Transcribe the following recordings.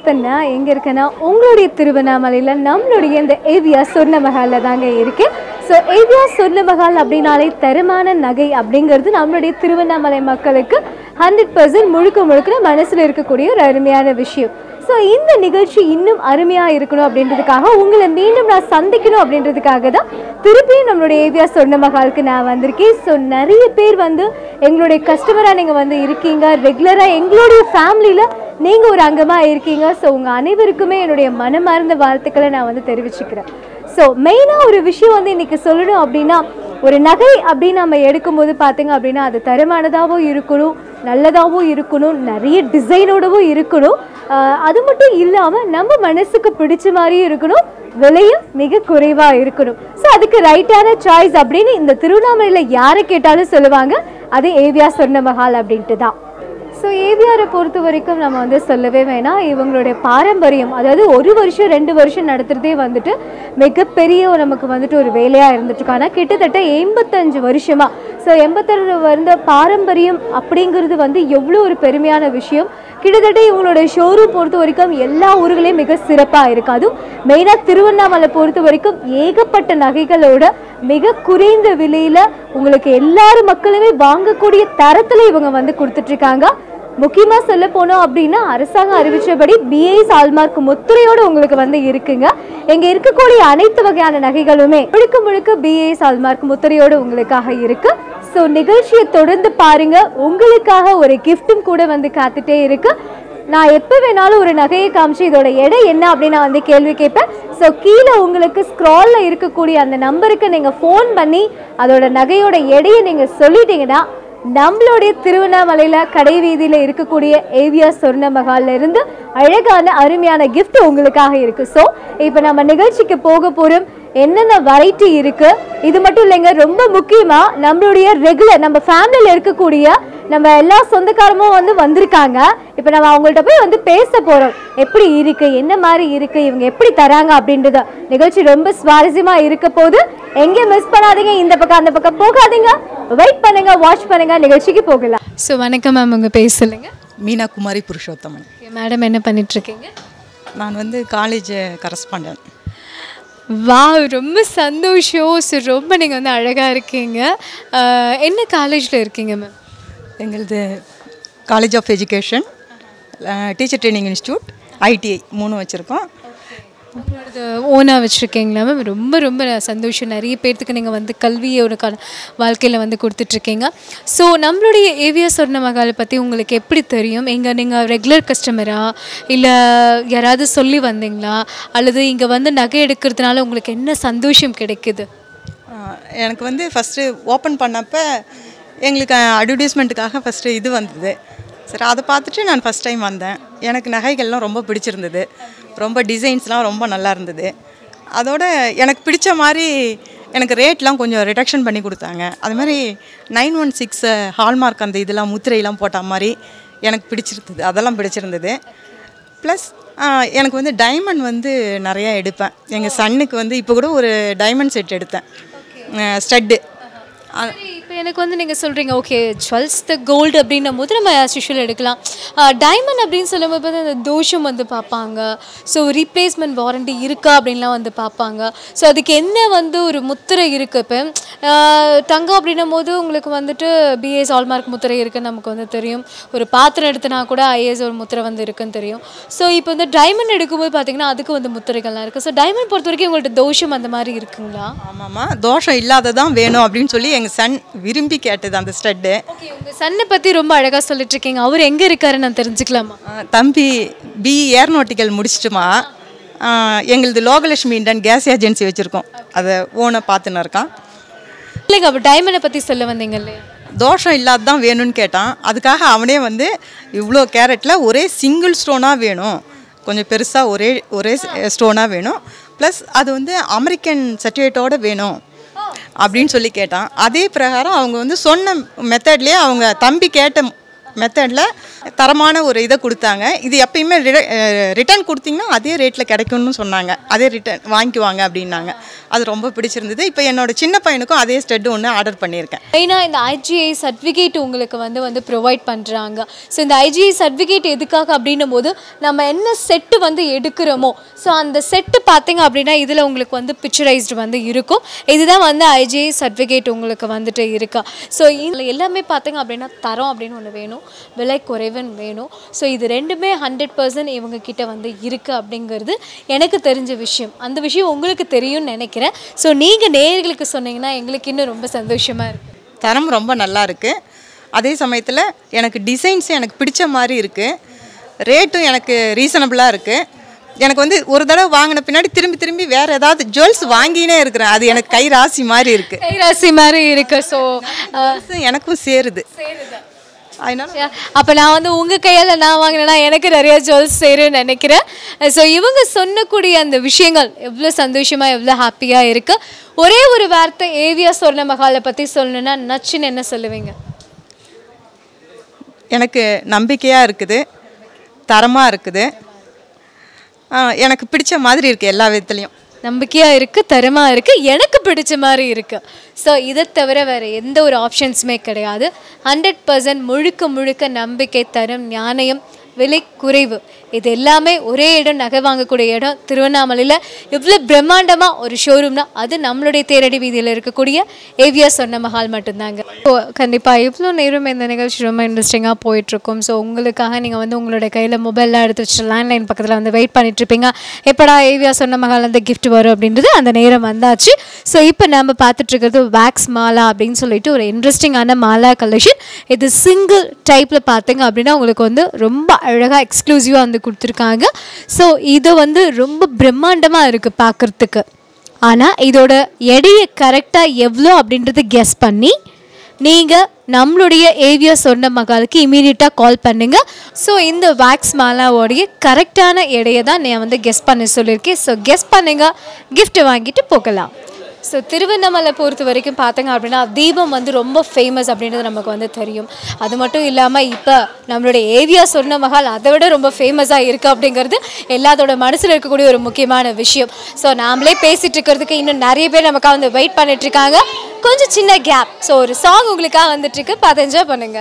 இப்போ நான் எங்கே இருக்கேன்னா உங்களுடைய திருவண்ணாமலையில் நம்மளுடைய இந்த ஏவியா சொர்ண மஹாலில் தாங்க இருக்கேன் ஸோ ஏவியா சொர்ண மஹால் அப்படின்னாலே தரமான நகை அப்படிங்கிறது நம்மளுடைய திருவண்ணாமலை மக்களுக்கு ஹண்ட்ரட் பர்சன்ட் முழுக்க முழுக்க மனசில் இருக்கக்கூடிய ஒரு அருமையான விஷயம் ஸோ இந்த நிகழ்ச்சி இன்னும் அருமையாக இருக்கணும் அப்படின்றதுக்காக உங்களை மீண்டும் நான் சந்திக்கணும் அப்படின்றதுக்காக தான் திருப்பியும் நம்மளுடைய ஏவியா சொர்ண மஹாலுக்கு நான் வந்திருக்கேன் ஸோ நிறைய பேர் வந்து எங்களுடைய கஸ்டமராக நீங்கள் வந்து இருக்கீங்க ரெகுலராக எங்களுடைய ஃபேமிலியில் நீங்கள் ஒரு அங்கமாக இருக்கீங்க ஸோ உங்கள் அனைவருக்குமே என்னுடைய மனமார்ந்த வாழ்த்துக்களை நான் வந்து தெரிவிச்சுக்கிறேன் ஸோ மெயினாக ஒரு விஷயம் வந்து இன்னைக்கு சொல்லணும் அப்படின்னா ஒரு நகை அப்படின்னு நம்ம எடுக்கும்போது பார்த்தீங்க அப்படின்னா அது தரமானதாகவும் இருக்கணும் நல்லதாகவும் இருக்கணும் நிறைய டிசைனோடவும் இருக்கணும் ஆஹ் அது மட்டும் இல்லாமல் நம்ம மனசுக்கு பிடிச்ச மாதிரியும் இருக்கணும் விலையும் மிக குறைவாக இருக்கணும் ஸோ அதுக்கு ரைட்டான சாய்ஸ் அப்படின்னு இந்த திருவண்ணாமலையில் யாரை கேட்டாலும் சொல்லுவாங்க அது ஏவியா சொர்ண மஹால் அப்படின்ட்டு தான் ஸோ ஏவிஆரை பொறுத்த வரைக்கும் நம்ம வந்து சொல்லவே வேணாம் இவங்களுடைய பாரம்பரியம் அதாவது ஒரு வருஷம் ரெண்டு வருஷம் நடத்துகிறதே வந்துட்டு மிகப்பெரிய நமக்கு வந்துட்டு ஒரு வேலையாக இருந்துட்டு ஆனால் கிட்டத்தட்ட எண்பத்தஞ்சு வருஷமாக ஸோ எண்பத்தஞ்சு வருட பாரம்பரியம் அப்படிங்கிறது வந்து எவ்வளோ ஒரு பெருமையான விஷயம் கிட்டத்தட்ட இவங்களுடைய ஷோரூம் பொறுத்த வரைக்கும் எல்லா ஊர்களையும் மிக சிறப்பாக இருக்கு அதுவும் மெயினாக திருவண்ணாமலை பொறுத்த வரைக்கும் ஏகப்பட்ட நகைகளோட மிக குறைந்த விலையில் உங்களுக்கு எல்லாரும் மக்களுமே வாங்கக்கூடிய தரத்தில் இவங்க வந்து கொடுத்துட்ருக்காங்க முக்கியமாக சொல்ல போனோம் அப்படின்னா அரசாங்கம் அறிவிச்சபடி பிஏஎஸ் ஹால்மார்க் முத்திரையோடு உங்களுக்கு வந்து இருக்குங்க இங்கே இருக்கக்கூடிய அனைத்து வகையான நகைகளுமே முழுக்க முழுக்க பிஏஎஸ் ஹால்மார்க் முத்திரையோடு உங்களுக்காக இருக்கு ஸோ நிகழ்ச்சியை தொடர்ந்து பாருங்க உங்களுக்காக ஒரு கிஃப்ட்டும் கூட வந்து காத்துட்டே இருக்கு நான் எப்போ வேணாலும் ஒரு நகையை காமிச்சு இதோட எடை என்ன அப்படின்னு நான் வந்து கேள்வி கேட்பேன் ஸோ கீழே உங்களுக்கு ஸ்க்ராலில் இருக்கக்கூடிய அந்த நம்பருக்கு நீங்கள் ஃபோன் பண்ணி அதோட நகையோட எடையை நீங்கள் சொல்லிட்டீங்கன்னா நம்மளுடைய திருவண்ணாமலையில் கடை வீதியில் இருக்கக்கூடிய ஏவியா சொர்ண மகால்ல இருந்து அழகான அருமையான gift உங்களுக்காக இருக்கு ஸோ இப்போ நம்ம நிகழ்ச்சிக்கு போக போகிறோம் என்னென்ன வெரைட்டி இருக்கு இது மட்டும் இல்லைங்க ரொம்ப முக்கியமா நம்மளுடைய ரெகுலர் நம்ம ஃபேமிலியில் இருக்கக்கூடிய நம்ம எல்லா சொந்தக்காரமும் வந்து வந்திருக்காங்க இப்போ நம்ம அவங்கள்ட்ட போய் வந்து பேச போறோம் எப்படி இருக்கு என்ன மாதிரி இருக்கு இவங்க எப்படி தராங்க அப்படின்றத நிகழ்ச்சி ரொம்ப சுவாரஸ்யமா இருக்க போது எங்கேயும் மிஸ் பண்ணாதீங்க இந்த பக்கம் அந்த பக்கம் போகாதீங்க வெயிட் பண்ணுங்க வாட்ச் பண்ணுங்க நிகழ்ச்சிக்கு போகலாம் ஸோ வணக்கம் மேம் உங்க பேர் சொல்லுங்க மீனா குமாரி புருஷோத்தமன் மேடம் என்ன பண்ணிட்டு இருக்கீங்க நான் வந்து காலேஜ் கரஸ்பாண்டன்ட் வா ரொம்ப சந்தோஷம் ஸோ ரொம்ப நீங்கள் வந்து அழகாக இருக்கீங்க அஹ், என்ன காலேஜில் இருக்கீங்க மேம் எங்களது college of education teacher training institute ITI மூணு வச்சுருக்கோம் உங்களோடது ஓனாக வச்சுருக்கீங்களா மேம் ரொம்ப ரொம்ப சந்தோஷம் நிறைய பேர்த்துக்கு நீங்கள் வந்து கல்வியோட கால வாழ்க்கையில் வந்து கொடுத்துட்ருக்கீங்க ஸோ நம்மளுடைய ஏவியா சொர்ண மகாலை பற்றி உங்களுக்கு எப்படி தெரியும் எங்கே நீங்கள் ரெகுலர் கஸ்டமரா இல்லை யாராவது சொல்லி வந்தீங்களா அல்லது இங்கே வந்து நகை எடுக்கிறதுனால உங்களுக்கு என்ன சந்தோஷம் கிடைக்குது அஹ், எனக்கு வந்து ஃபஸ்ட்டு ஓப்பன் பண்ணப்போ எங்களுக்கு அட்வர்டைஸ்மெண்ட்டுக்காக ஃபஸ்ட்டு இது வந்தது சரி அதை பார்த்துட்டு நான் ஃபஸ்ட் டைம் வந்தேன் எனக்கு நகைகள்லாம் ரொம்ப பிடிச்சிருந்தது ரொம்ப டிசைன்ஸ்லாம் ரொம்ப நல்லா இருந்தது அதோட எனக்கு பிடிச்ச மாதிரி எனக்கு ரேட்லாம் கொஞ்சம் ரிடக்ஷன் பண்ணி கொடுத்தாங்க அது மாதிரி நைன் ஒன் சிக்ஸ் ஹால்மார்க் அந்த இதெல்லாம் முத்திரையெல்லாம் போட்ட மாதிரி எனக்கு பிடிச்சிருந்தது அதெல்லாம் பிடிச்சிருந்தது ப்ளஸ் எனக்கு வந்து டைமண்ட் வந்து நிறையா எடுப்பேன் எங்கள் சன்னுக்கு வந்து இப்போ கூட ஒரு டைமண்ட் செட் எடுத்தேன் ஸ்டட்டு இப்போ எனக்கு வந்து நீங்கள் சொல்கிறீங்க ஓகே ஜுவல்ஸ் த கோல்டு அப்படின்னும் போது நம்ம ஆஸ் யூஷுவல் எடுக்கலாம் டைமண்ட் அப்படின்னு சொல்லும்போது பார்த்து அந்த தோஷம் வந்து பார்ப்பாங்க ஸோ ரீப்ளேஸ்மெண்ட் வாரண்டி இருக்கா அப்படின்லாம் வந்து பார்ப்பாங்க ஸோ அதுக்கு என்ன வந்து ஒரு முத்திரை இருக்குது இப்போ தங்கம் அப்படின்னும் போது உங்களுக்கு வந்துட்டு பிஏஎஸ் ஆல்மார்க் முத்திரை இருக்குன்னு நமக்கு வந்து தெரியும் ஒரு பாத்திரம் எடுத்தனா கூட ஐஏஎஸ் ஒரு முத்திரை வந்து இருக்குன்னு தெரியும் ஸோ இப்போ வந்து டைமண்ட் எடுக்கும்போது பார்த்தீங்கன்னா அதுக்கு வந்து முத்திரைகள்லாம் இருக்குது ஸோ டைமண்ட் பொறுத்த வரைக்கும் உங்கள்ட்ட தோஷம் அந்த மாதிரி இருக்குங்களா ஆமாம்மா தோஷம் இல்லாததான் வேணும் அப்படின்னு சொல்லி எங்கள் சன் விரும்பி கேட்டது அந்த ஸ்டட்டு ஓகே உங்க சன்னை பத்தி ரொம்ப அழகா சொல்லிட்டு இருக்கீங்க அவர் எங்க இருக்காரு நான் தெரிஞ்சுக்கலாமா தம்பி பி ஏர்நாட்டிக்கல் முடிச்சிட்டுமா எங்களது லோகலட்சுமி இண்டன் கேஸ் ஏஜென்சி வச்சுருக்கோம் அதை ஓனை பார்த்துன்னு இருக்கான் இல்லைங்க அப்போ டைமண்டை பத்தி சொல்ல வந்தீங்க இல்லையா தோஷம் இல்லாத தான் வேணும்னு கேட்டான் அதுக்காக அவனே வந்து இவ்வளோ கேரட்டில் ஒரே சிங்கிள் ஸ்டோனாக வேணும் கொஞ்சம் பெருசாக ஒரே ஒரே ஸ்டோனாக வேணும் ப்ளஸ் அது வந்து அமெரிக்கன் சர்டிஃபிகேட்டோட வேணும் அப்படின்னு சொல்லி கேட்டான் அதே பிரகாரம் அவங்க வந்து சொன்ன மெத்தட்லேயே அவங்க தம்பி கேட்ட மெத்தடில் தரமான ஒரு இதை கொடுத்தாங்க இது எப்பயுமே ரிட்டர்ன் கொடுத்தீங்கன்னா அதே ரேட்டில் கிடைக்கும்னு சொன்னாங்க அதே ரிட்டர்ன் வாங்கிக்குவாங்க அப்படின்னாங்க அது ரொம்ப பிடிச்சிருந்தது இப்போ என்னோட சின்ன பையனுக்கும் அதே ஸ்டெட்டு ஒன்று ஆர்டர் பண்ணியிருக்கேன் மெயினாக இந்த ஐஜிஐ சர்டிஃபிகேட் உங்களுக்கு வந்து வந்து ப்ரொவைட் பண்ணுறாங்க ஸோ இந்த ஐஜிஐ சர்டிஃபிகேட் எதுக்காக அப்படின்னும் போது நம்ம என்ன செட்டு வந்து எடுக்கிறோமோ ஸோ அந்த செட்டு பார்த்தீங்க அப்படின்னா இதில் உங்களுக்கு வந்து பிக்சரைஸ்டு வந்து இருக்கும் இதுதான் வந்து ஐஜிஐ சர்டிஃபிகேட் உங்களுக்கு வந்துட்டு இருக்கா ஸோ இதில் எல்லாமே பார்த்தீங்க அப்படின்னா தரம் அப்படின்னு ஒன்று வேணும் விலை குறைவன் வேணும் ஸோ இது ரெண்டுமே ஹண்ட்ரட் பர்சன்ட் இவங்க கிட்ட வந்து இருக்குது அப்படிங்கிறது எனக்கு தெரிஞ்ச விஷயம் அந்த விஷயம் உங்களுக்கு தெரியும்னு நினைக்கிறேன் ஸோ நீங்கள் நேயர்களுக்கு சொன்னீங்கன்னா எங்களுக்கு இன்னும் ரொம்ப சந்தோஷமாக இருக்கும் தரம் ரொம்ப நல்லா இருக்குது அதே சமயத்தில் எனக்கு டிசைன்ஸ் எனக்கு பிடிச்ச மாதிரி இருக்குது ரேட்டும் எனக்கு ரீசனபிளாக இருக்குது எனக்கு வந்து ஒரு தடவை வாங்கின பின்னாடி திரும்பி திரும்பி வேறு ஏதாவது ஜுவல்ஸ் வாங்கினே இருக்கிறேன் அது எனக்கு கை ராசி மாதிரி இருக்குது கைராசி மாதிரி இருக்கு ஸோ எனக்கும் சேருது அதனால அப்போ நான் வந்து உங்கள் கையால் நான் வாங்கினேன்னா எனக்கு நிறைய ஜுவல்ஸ் சேரும்னு நினைக்கிறேன் ஸோ இவங்க சொன்னக்கூடிய அந்த விஷயங்கள் எவ்வளோ சந்தோஷமாக எவ்வளோ ஹாப்பியாக இருக்குது ஒரே ஒரு வார்த்தை ஏவியா சொர்ண மகாலை பற்றி சொல்லணும்னா நச்சுன்னு என்ன சொல்லுவீங்க எனக்கு நம்பிக்கையாக இருக்குது தரமாக இருக்குது ஆ, எனக்கு பிடிச்ச மாதிரி இருக்குது எல்லா விதத்துலேயும் நம்பிக்கையாக இருக்குது தரமாக இருக்குது எனக்கு பிடிச்ச மாதிரி இருக்குது ஸோ இதை தவிர வேறு எந்த ஒரு ஆப்ஷன்ஸுமே கிடையாது ஹண்ட்ரட் பர்சன்ட் முழுக்க முழுக்க நம்பிக்கை தரம் ஞானயம் விலை குறைவு இது எல்லாமே ஒரே இடம் நகை வாங்கக்கூடிய இடம் திருவண்ணாமலையில் இவ்வளோ பிரம்மாண்டமாக ஒரு ஷோரூம்னா அது நம்மளுடைய தேரடி வீதியில் இருக்கக்கூடிய ஏவியா சொன்ன மஹால் மட்டும்தாங்க ஸோ கண்டிப்பாக இவ்வளோ நேரம் இந்த நிகழ்ச்சி ரொம்ப இன்ட்ரெஸ்டிங்காக போயிட்டுருக்கும் ஸோ உங்களுக்காக நீங்கள் வந்து உங்களுடைய கையில் மொபைல்லாம் எடுத்து வச்சுட்டு லேண்ட்லைன் பக்கத்தில் வந்து வெயிட் பண்ணிட்டு இருப்பீங்க எப்படா ஏவியா சொன்ன மகால் அந்த gift வரும் அப்படின்றது அந்த நேரம் வந்தாச்சு ஸோ இப்போ நம்ம பார்த்துட்டு இருக்கிறது வேக்ஸ் மாலா அப்படின்னு சொல்லிட்டு ஒரு இன்ட்ரெஸ்டிங்கான மாலா கலெக்ஷன் இது சிங்கிள் டைப்பில் பார்த்தீங்க அப்படின்னா உங்களுக்கு வந்து ரொம்ப அழகாக எக்ஸ்க்ளூசிவாக வந்து கொடுத்துருக்காங்க ஸோ இது வந்து ரொம்ப பிரம்மாண்டமாக இருக்குது பார்க்குறதுக்கு ஆனால் இதோட எடையை கரெக்டாக எவ்வளோ அப்படின்றது கெஸ் பண்ணி நீங்கள் நம்மளுடைய ஏவியா சொன்ன மகாலுக்கு இமீடியட்டாக கால் பண்ணுங்க ஸோ இந்த வேக்ஸ் மாலாவோடைய கரெக்டான எடையை தான் நான் வந்து கெஸ் பண்ண சொல்லியிருக்கேன் ஸோ கெஸ் பண்ணுங்க gift வாங்கிட்டு போகலாம் ஸோ திருவண்ணாமலை பொறுத்த வரைக்கும் பார்த்தங்க அப்படின்னா தீபம் வந்து ரொம்ப ஃபேமஸ் அப்படின்றது நமக்கு வந்து தெரியும் அது மட்டும் இல்லாமல் இப்போ நம்மளுடைய ஏவியா சொன்ன மகால் அதை விட ரொம்ப ஃபேமஸாக இருக்குது அப்படிங்கிறது எல்லாத்தோட மனசில் இருக்கக்கூடிய ஒரு முக்கியமான விஷயம் ஸோ நாமளே பேசிகிட்டு இருக்கிறதுக்கு இன்னும் நிறைய பேர் நமக்காக வந்து வெயிட் பண்ணிட்டு இருக்காங்க கொஞ்சம் சின்ன கேப் ஸோ ஒரு சாங் உங்களுக்காக வந்துட்டு இருக்கு பார்த்து என்ஜாய் பண்ணுங்க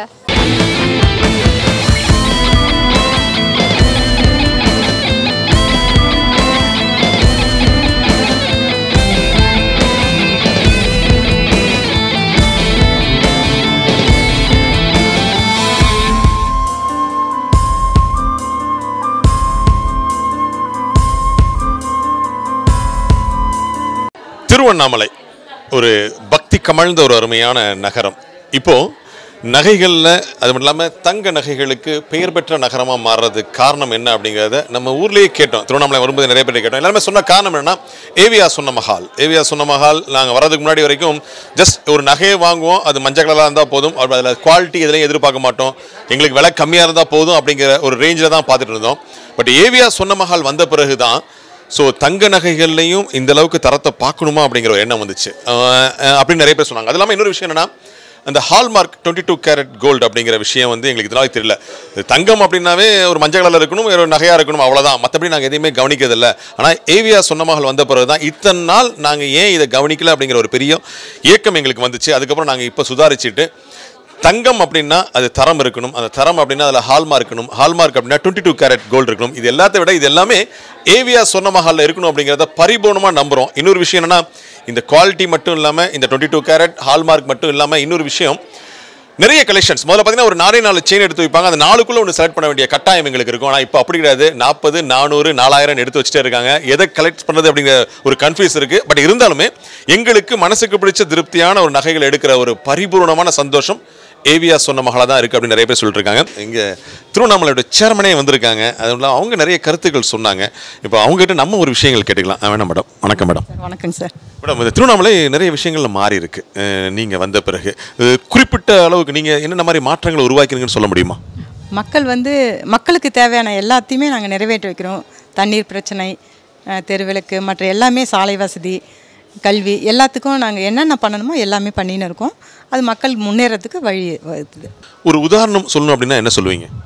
திருவண்ணாமலை ஒரு பக்தி கமழ்ந்த ஒரு அருமையான நகரம் இப்போ நகைகளில் அது மட்டும் இல்லாமல் தங்க நகைகளுக்கு பெயர் பெற்ற நகரமாக மாறுறதுக்கு காரணம் என்ன அப்படிங்கிறத நம்ம ஊர்லேயே கேட்டோம் திருவண்ணாமலை வரும்போது நிறைய பேர் கேட்டோம் எல்லாருமே சொன்ன காரணம் என்னன்னா ஏவியா சொன்ன மஹால் ஏவியா சொன்ன மஹால் நாங்கள் வரதுக்கு முன்னாடி வரைக்கும் ஜஸ்ட் ஒரு நகையை வாங்குவோம் அது மஞ்சள் கலராக இருந்தால் போதும் அதில் குவாலிட்டி எதுலையும் எதிர்பார்க்க மாட்டோம் எங்களுக்கு விலை கம்மியாக இருந்தால் போதும் அப்படிங்கிற ஒரு ரேஞ்சில் தான் பார்த்துட்டு இருந்தோம் பட் ஏவியா சொன்ன மஹால் வந்த பிறகு தான் ஸோ தங்க நகைகள்லையும் இந்த அளவுக்கு தரத்தை பார்க்கணுமா அப்படிங்கிற ஒரு எண்ணம் வந்துச்சு அஹ் அஹ் அப்படின்னு நிறைய பேர் சொன்னாங்க அது இல்லாமல் இன்னொரு விஷயம் என்னன்னா அந்த hallmark twenty two carat gold அப்படிங்கிற விஷயம் வந்து எங்களுக்கு இதனால தெரியல இது தங்கம் அப்படின்னாவே ஒரு மஞ்சள் கலரில் இருக்கணும் ஒரு நகையாக இருக்கணும் அவ்வளோதான் மற்றபடி நாங்கள் எதையுமே கவனிக்கிறதில்ல ஆனால் ஏவியா சொன்ன மகள் வந்த பிறகு தான் இத்தனை நாள் நாங்கள் ஏன் இதை கவனிக்கல அப்படிங்கிற ஒரு பெரிய ஏக்கம் எங்களுக்கு வந்துச்சு அதுக்கப்புறம் நாங்கள் இப்போ சுதாரிச்சுட்டு தங்கம் அப்படின்னா அது தரம் இருக்கணும் அந்த தரம் அப்படின்னா அதில் ஹால்மார்க் இருக்கணும் ஹால்மார்க் அப்படின்னா டுவெண்ட்டி டூ கேரட் கோல்டு இருக்கணும் இது எல்லாத்தை விட இது எல்லாமே ஏவியா சொன்ன மஹாலில் இருக்கணும் அப்படிங்கிறத பரிபூர்ணமாக நம்புகிறோம் இன்னொரு விஷயம் என்னன்னா இந்த குவாலிட்டி மட்டும் இல்லாமல் இந்த டுவெண்ட்டி டூ கேரட் ஹால்மார்க் மட்டும் இல்லாமல் இன்னொரு விஷயம் நிறைய கலெக்ஷன்ஸ் முதல்ல பார்த்தீங்கன்னா ஒரு நாலே நாலு செயின் எடுத்து வைப்பாங்க அந்த நாலுக்குள்ள ஒன்று செலக்ட் பண்ண வேண்டிய கட்டாயம் எங்களுக்கு இருக்கும் ஆனால் இப்போ அப்படி கிடையாது நாற்பது நானூறு நாலாயிரம் எடுத்து வச்சுட்டே இருக்காங்க எதை கலெக்ட் பண்ணுறது அப்படிங்கிற ஒரு கன்ஃபியூஸ் இருக்கு பட் இருந்தாலுமே எங்களுக்கு மனசுக்கு பிடிச்ச திருப்தியான ஒரு நகைகள் எடுக்கிற ஒரு பரிபூர்ணமான சந்தோஷம் ஏவியா சொன்ன மகளா தான் இருக்கு அப்படின்னு நிறைய பேர் சொல்லிட்டு இருக்காங்க இங்க திருவண்ணாமலையோட சேர்மனே வந்திருக்காங்க அதுவும் இல்லாமல் அவங்க நிறைய கருத்துக்கள் சொன்னாங்க இப்போ அவங்ககிட்ட நம்ம ஒரு விஷயங்கள் கேட்டுக்கலாம் ஆ, வேணாம் மேடம் வணக்கம் மேடம் வணக்கங்க சார் மேடம் இந்த திருவண்ணாமலை நிறைய விஷயங்கள்ல மாறி இருக்கு அஹ், நீங்க வந்த பிறகு அஹ், குறிப்பிட்ட அளவுக்கு நீங்க என்னென்ன மாதிரி மாற்றங்களை உருவாக்கிறீங்கன்னு சொல்ல முடியுமா மக்கள் வந்து மக்களுக்கு தேவையான எல்லாத்தையுமே நாங்கள் நிறைவேற்றி வைக்கிறோம் தண்ணீர் பிரச்சனை அஹ், தெருவிளக்கு மற்ற எல்லாமே சாலை வசதி கல்வி எல்லாத்துக்கும் நாங்கள் என்னென்ன பண்ணணுமோ எல்லாமே பண்ணின்னு இருக்கோம் அது மக்கள் முன்னேறதுக்கு வழி வகுத்துது ஒரு உதாரணம் சொல்லணும் அப்படின்னா என்ன சொல்லுவீங்க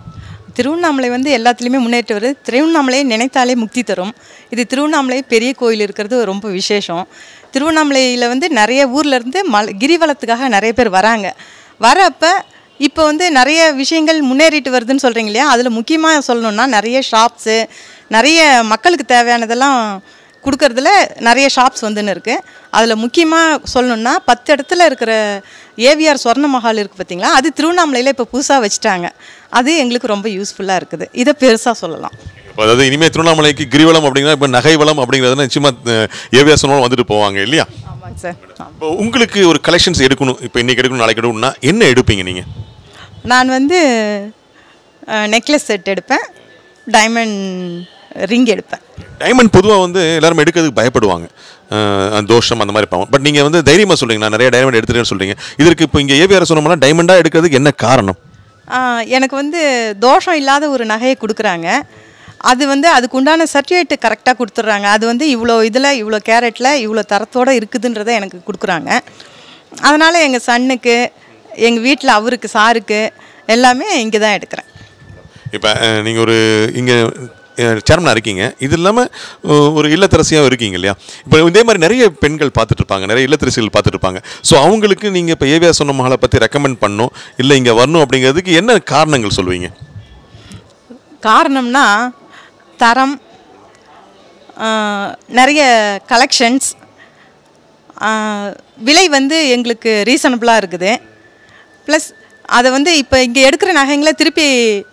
திருவண்ணாமலை வந்து எல்லாத்துலேயுமே முன்னேற்றி வருது திருவண்ணாமலையை நினைத்தாலே முக்தி தரும் இது திருவண்ணாமலை பெரிய கோயில் இருக்கிறது ரொம்ப விசேஷம் திருவண்ணாமலையில் வந்து நிறைய ஊர்ல இருந்து மல் கிரிவலத்துக்காக நிறைய பேர் வராங்க வரப்ப இப்போ வந்து நிறைய விஷயங்கள் முன்னேறிட்டு வருதுன்னு சொல்கிறீங்க இல்லையா அதில் முக்கியமாக சொல்லணுன்னா நிறைய ஷாப்ஸு நிறைய மக்களுக்கு தேவையானதெல்லாம் கொடுக்கறதுல நிறைய ஷாப்ஸ் வந்துன்னு இருக்குது அதில் முக்கியமாக சொல்லணுன்னா பத்து இடத்துல இருக்கிற ஏவிஆர் சொர்ண மஹால் இருக்குது பார்த்தீங்களா அது திருவண்ணாமலையில் இப்போ புதுசாக வச்சுட்டாங்க அது எங்களுக்கு ரொம்ப யூஸ்ஃபுல்லாக இருக்குது இதை பெருசாக சொல்லலாம் இப்போ அதாவது இனிமேல் திருவண்ணாமலைக்கு கிரிவலம் அப்படிங்கிற இப்போ நகை வளம் அப்படிங்கிறது நிச்சயமா ஏவியார் சொன்னாலும் வந்துட்டு போவாங்க இல்லையா ஆமாங்க சார் இப்போ உங்களுக்கு ஒரு கலெக்ஷன்ஸ் எடுக்கணும் இப்போ இன்னைக்கு எடுக்கணும் நாளைக்கு எடுக்கணும்னா என்ன எடுப்பீங்க நீங்கள் நான் வந்து நெக்லஸ் செட் எடுப்பேன் டைமண்ட் ரிங் எடுப்பேன் டைமண்ட் பொதுவாக வந்து எல்லாரும் எடுக்கிறதுக்கு பயப்படுவாங்க அஹ் தோஷம் அந்த மாதிரி பாவம் பட் நீங்கள் வந்து தைரியமாக சொல்றீங்க நான் நிறைய டைமண்ட் எடுத்துருக்கேன்னு சொல்றீங்க இதற்கு இப்போ இங்கே ஏவிஆர் சொன்னோம்னா டைமண்டாக எடுக்கிறதுக்கு என்ன காரணம் ஆ, எனக்கு வந்து தோஷம் இல்லாத ஒரு நகையை கொடுக்குறாங்க அது வந்து அதுக்கு உண்டான சர்டிஃபிகேட் கரெக்டாக கொடுத்துட்றாங்க அது வந்து இவ்வளோ இதில் இவ்வளோ கேரட்டில் இவ்வளோ தரத்தோடு இருக்குதுன்றதை எனக்கு கொடுக்குறாங்க அதனால் எங்கள் சன்னுக்கு எங்கள் வீட்டில் அவருக்கு சாருக்கு எல்லாமே இங்கே தான் எடுக்கிறேன் இப்போ நீங்கள் ஒரு இங்கே சேர்மனாக இருக்கீங்க இது இல்லாமல் ஒரு இல்லத்தரசியாக இருக்கீங்க இல்லையா இப்போ இதே மாதிரி நிறைய பெண்கள் பார்த்துட்டு இருப்பாங்க நிறைய இல்லத்தரசிகள் பார்த்துட்டு இருப்பாங்க ஸோ அவங்களுக்கு நீங்கள் இப்போ ஏவிஆர் சொன்ன மகளை பற்றி ரெக்கமெண்ட் பண்ணணும் இல்லை இங்கே வரணும் அப்படிங்கிறதுக்கு என்ன காரணங்கள் சொல்லுவீங்க காரணம்னா தரம் ஆ, நிறைய கலெக்ஷன்ஸ் விலை வந்து எங்களுக்கு ரீசனபிளாக இருக்குது ப்ளஸ் அதை வந்து இப்போ இங்கே எடுக்கிற நகைங்களை திருப்பி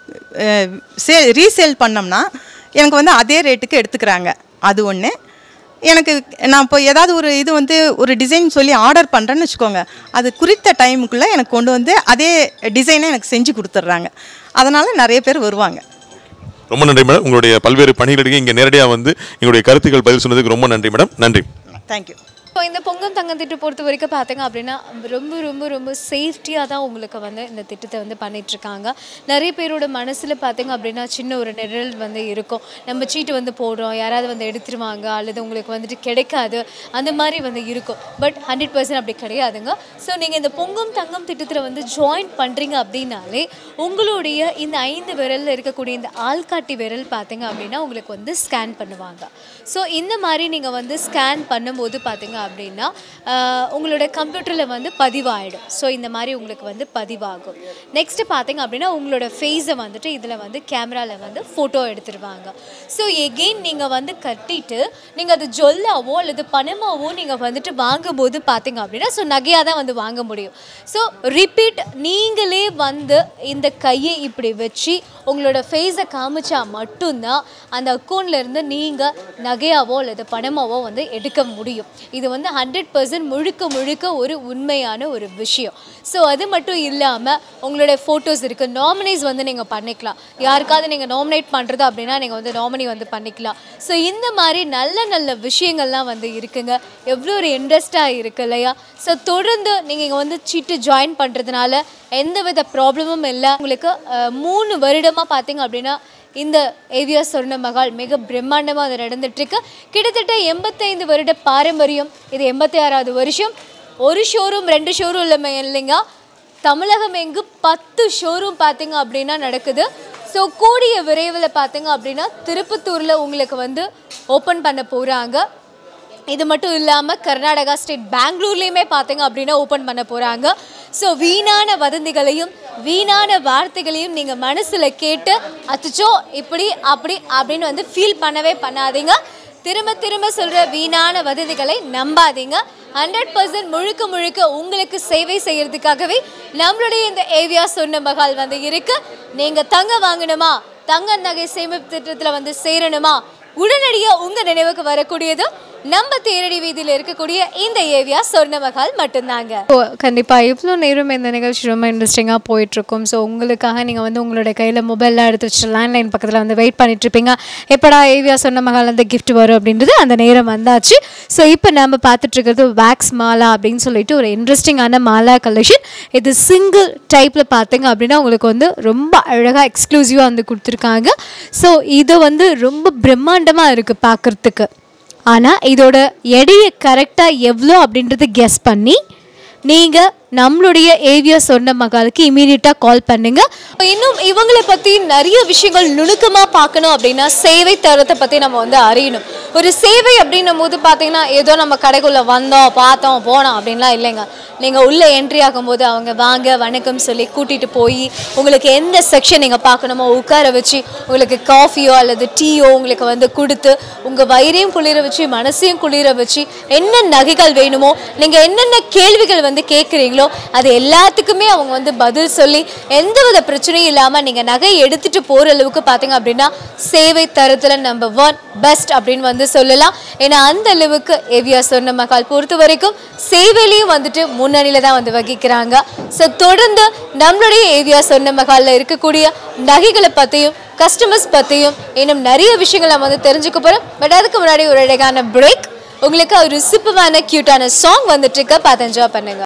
சே ரீசேல் பண்ணோம்னா எனக்கு வந்து அதே ரேட்டுக்கு எடுத்துக்கிறாங்க அது ஒன்று எனக்கு நான் இப்போ ஏதாவது ஒரு இது வந்து ஒரு டிசைன் சொல்லி ஆர்டர் பண்ணுறேன்னு வச்சுக்கோங்க அது குறித்த டைமுக்குள்ளே எனக்கு கொண்டு வந்து அதே டிசைனை எனக்கு செஞ்சு கொடுத்துட்றாங்க அதனால் நிறைய பேர் வருவாங்க ரொம்ப நன்றி மேடம் உங்களுடைய பல்வேறு பணிகளுக்கு இங்கே நேரடியாக வந்து எங்களுடைய கருத்துக்கள் பதில் சொன்னதுக்கு ரொம்ப நன்றி மேடம் நன்றி தேங்க்யூ இப்போ இந்த பொங்கம் தங்கம் திட்டம் பொறுத்த வரைக்கும் பார்த்தீங்க அப்படின்னா ரொம்ப ரொம்ப ரொம்ப சேஃப்டியாக தான் உங்களுக்கு வந்து இந்த திட்டத்தை வந்து பண்ணிட்டு இருக்காங்க நிறைய பேரோட மனசில் பார்த்தீங்க அப்படின்னா சின்ன ஒரு நிழல் வந்து இருக்கும் நம்ம சீட்டு வந்து போடுறோம் யாராவது வந்து எடுத்துருவாங்க அல்லது உங்களுக்கு வந்துட்டு கிடைக்காது அந்த மாதிரி வந்து இருக்கும் பட் ஹண்ட்ரட் பர்சன்ட் அப்படி கிடையாதுங்க ஸோ நீங்கள் இந்த பொங்கம் தங்கம் திட்டத்தில் வந்து ஜாயின் பண்ணுறீங்க அப்படின்னாலே உங்களுடைய இந்த ஐந்து விரலில் இருக்கக்கூடிய இந்த ஆள்காட்டி விரல் பார்த்தீங்க அப்படின்னா உங்களுக்கு வந்து ஸ்கேன் பண்ணுவாங்க ஸோ இந்த மாதிரி நீங்கள் வந்து ஸ்கேன் பண்ணும்போது பார்த்தீங்க அப்படின்னா ஆஹ், உங்களோட கம்ப்யூட்டரில் வந்து பதிவாயிடும் ஸோ இந்த மாதிரி உங்களுக்கு வந்து பதிவாகும் நெக்ஸ்ட் பார்த்தீங்க அப்படின்னா உங்களோட ஃபேஸை வந்துட்டு இதில் வந்து கேமராவில் வந்து ஃபோட்டோ எடுத்துருவாங்க ஸோ எகெயின் நீங்கள் வந்து கட்டிட்டு நீங்கள் அது ஜொல்லாவோ அல்லது பணமாவோ நீங்கள் வந்துட்டு வாங்கும்போது பார்த்தீங்க அப்படின்னா ஸோ நகையாக தான் வந்து வாங்க முடியும் ஸோ ரிப்பீட் நீங்களே வந்து இந்த கையை இப்படி வச்சு உங்களோட ஃபேஸை காமிச்சா மட்டும்தான் அந்த அக்கௌண்ட்ல இருந்து நீங்கள் நகையாவோ அல்லது பணமாவோ வந்து எடுக்க முடியும் இது வந்து ஹண்ட்ரட் பர்சன்ட் முழுக்க முழுக்க ஒரு உண்மையான ஒரு விஷயம் ஸோ அது மட்டும் இல்லாமல் உங்களோட ஃபோட்டோஸ் இருக்குது நாமினிஸ் வந்து நீங்கள் பண்ணிக்கலாம் யாருக்காவது நீங்கள் நாமினேட் பண்ணுறது அப்படின்னா நீங்கள் வந்து நாமினி வந்து பண்ணிக்கலாம் ஸோ இந்த மாதிரி நல்ல நல்ல விஷயங்கள்லாம் வந்து இருக்குங்க எவ்வளோ ஒரு இன்ட்ரெஸ்டாக இருக்கு இல்லையா ஸோ தொடர்ந்து நீங்கள் இங்கே வந்து சீட்டு ஜாயின் பண்ணுறதுனால எந்தவித ப்ராப்ளமும் இல்லை உங்களுக்கு அஹ், மூணு வருடமாக பார்த்தீங்க அப்படின்னா இந்த ஏவியா சொர்ண மகால் மிக பிரம்மாண்டமாக அது நடந்துட்டுருக்கு கிட்டத்தட்ட எண்பத்தைந்து வருட பாரம்பரியம் இது எண்பத்தி ஆறாவது வருஷம் ஒரு ஷோரூம் ரெண்டு ஷோரூம் இல்லை இல்லைங்க தமிழகம் எங்கு பத்து ஷோரூம் பார்த்தீங்க அப்படின்னா நடக்குது ஸோ கூடிய விரைவில் பார்த்தீங்க அப்படின்னா திருப்பத்தூரில் உங்களுக்கு வந்து ஓப்பன் பண்ண போகிறாங்க இது மட்டும் இல்லாமல் கர்நாடகா ஸ்டேட் பெங்களூர்லேயுமே பார்த்தீங்க அப்படின்னா ஓப்பன் பண்ண போகிறாங்க ஸோ வீணான வதந்திகளையும் வீணான வார்த்தைகளையும் நீங்கள் மனசில் கேட்டு அச்சோ இப்படி அப்படி அப்படின்னு வந்து ஃபீல் பண்ணவே பண்ணாதீங்க திரும்ப திரும்ப சொல்கிற வீணான வதந்திகளை நம்பாதீங்க ஹண்ட்ரட் பர்சன்ட் முழுக்க முழுக்க உங்களுக்கு சேவை செய்யறதுக்காகவே நம்மளுடைய இந்த ஏவியா சொன்ன மகால் வந்து இருக்கு நீங்கள் தங்க வாங்கணுமா தங்க நகை சேமிப்பு திட்டத்தில் வந்து சேரணுமா உடனடியாக உங்கள் நினைவுக்கு வரக்கூடியது நம்ம தேரடி வீதியில் இருக்கக்கூடிய இந்த ஏவியா சொர்ண மகால் மட்டும்தாங்க கண்டிப்பாக இவ்வளோ நேரம் இந்த நிகழ்ச்சி ரொம்ப இன்ட்ரெஸ்டிங்காக போயிட்டுருக்கும் ஸோ உங்களுக்காக நீங்கள் வந்து உங்களோட கையில் மொபைல்லாம் எடுத்து வச்சு லேண்ட்லைன் பக்கத்தில் வந்து வெயிட் பண்ணிட்டு இருப்பீங்க எப்படா ஏவியா சொன்ன மகால் அந்த gift வரும் அப்படின்றது அந்த நேரம் வந்தாச்சு ஸோ இப்போ நம்ம பார்த்துட்டு இருக்கிறது வேக்ஸ் மாலா அப்படின்னு சொல்லிட்டு ஒரு இன்ட்ரெஸ்டிங்கான மாலா கலெக்ஷன் இது சிங்கிள் டைப்பில் பார்த்தீங்க அப்படின்னா உங்களுக்கு வந்து ரொம்ப அழகாக எக்ஸ்க்ளூசிவாக வந்து கொடுத்துருக்காங்க ஸோ இது வந்து ரொம்ப பிரம்மாண்டமாக இருக்குது பார்க்குறதுக்கு ஆனால் இதோட எடையை கரெக்டாக எவ்வளோ அப்படின்றத கெஸ் பண்ணி நீங்கள் நம்மளுடைய ஏவியா சொன்ன மகாலுக்கு இமீடியட்டாக கால் பண்ணுங்க இன்னும் இவங்களை பற்றி நிறைய விஷயங்கள் நுணுக்கமாக பார்க்கணும் அப்படின்னா சேவை தரத்தை பற்றி நம்ம வந்து அறியணும் ஒரு சேவை அப்படின்னும் போது பார்த்தீங்கன்னா ஏதோ நம்ம கடைக்குள்ளே வந்தோம் பார்த்தோம் போனோம் அப்படின்லாம் இல்லைங்க நீங்கள் உள்ளே என்ட்ரி ஆகும்போது அவங்க வாங்க வணக்கம் சொல்லி கூட்டிகிட்டு போய் உங்களுக்கு எந்த செக்ஷன் நீங்கள் பார்க்கணுமோ உட்கார வச்சு உங்களுக்கு காஃபியோ அல்லது டீயோ உங்களுக்கு வந்து கொடுத்து உங்கள் வயிறையும் குளிர வச்சு மனசையும் குளிர வச்சு என்ன நகைகள் வேணுமோ நீங்கள் என்னென்ன கேள்விகள் வந்து கேட்குறீங்களோ அது எல்லாத்துக்குமே அவங்க வந்து பதில் சொல்லி எந்தவித பிரச்சனையும் இல்லாமல் நீங்கள் நகை எடுத்துகிட்டு போகிற அளவுக்கு பார்த்தீங்க அப்படின்னா சேவை தரத்தில் நம்பர் ஒன் பெஸ்ட் அப்படின்னு வந்து சொல்லலாம் ஏன்னா அந்த அளவுக்கு ஏவியா சொன்ன மகால் பொறுத்த வரைக்கும் சேவையிலையும் வந்துட்டு முன்னணியில் தான் வந்து வகிக்கிறாங்க ஸோ தொடர்ந்து நம்மளுடைய ஏவியா சொன்ன மகாலில் இருக்கக்கூடிய நகைகளை பற்றியும் கஸ்டமர்ஸ் பற்றியும் இன்னும் நிறைய விஷயங்கள் நம்ம வந்து தெரிஞ்சுக்க போகிறோம் பட் அதுக்கு முன்னாடி ஒரு அழகான பிரேக் உங்களுக்கு ஒரு சூப்பரான க்யூட்டான சாங் வந்துட்டு இருக்க பார்த்து என்ஜாய் பண்ணுங்க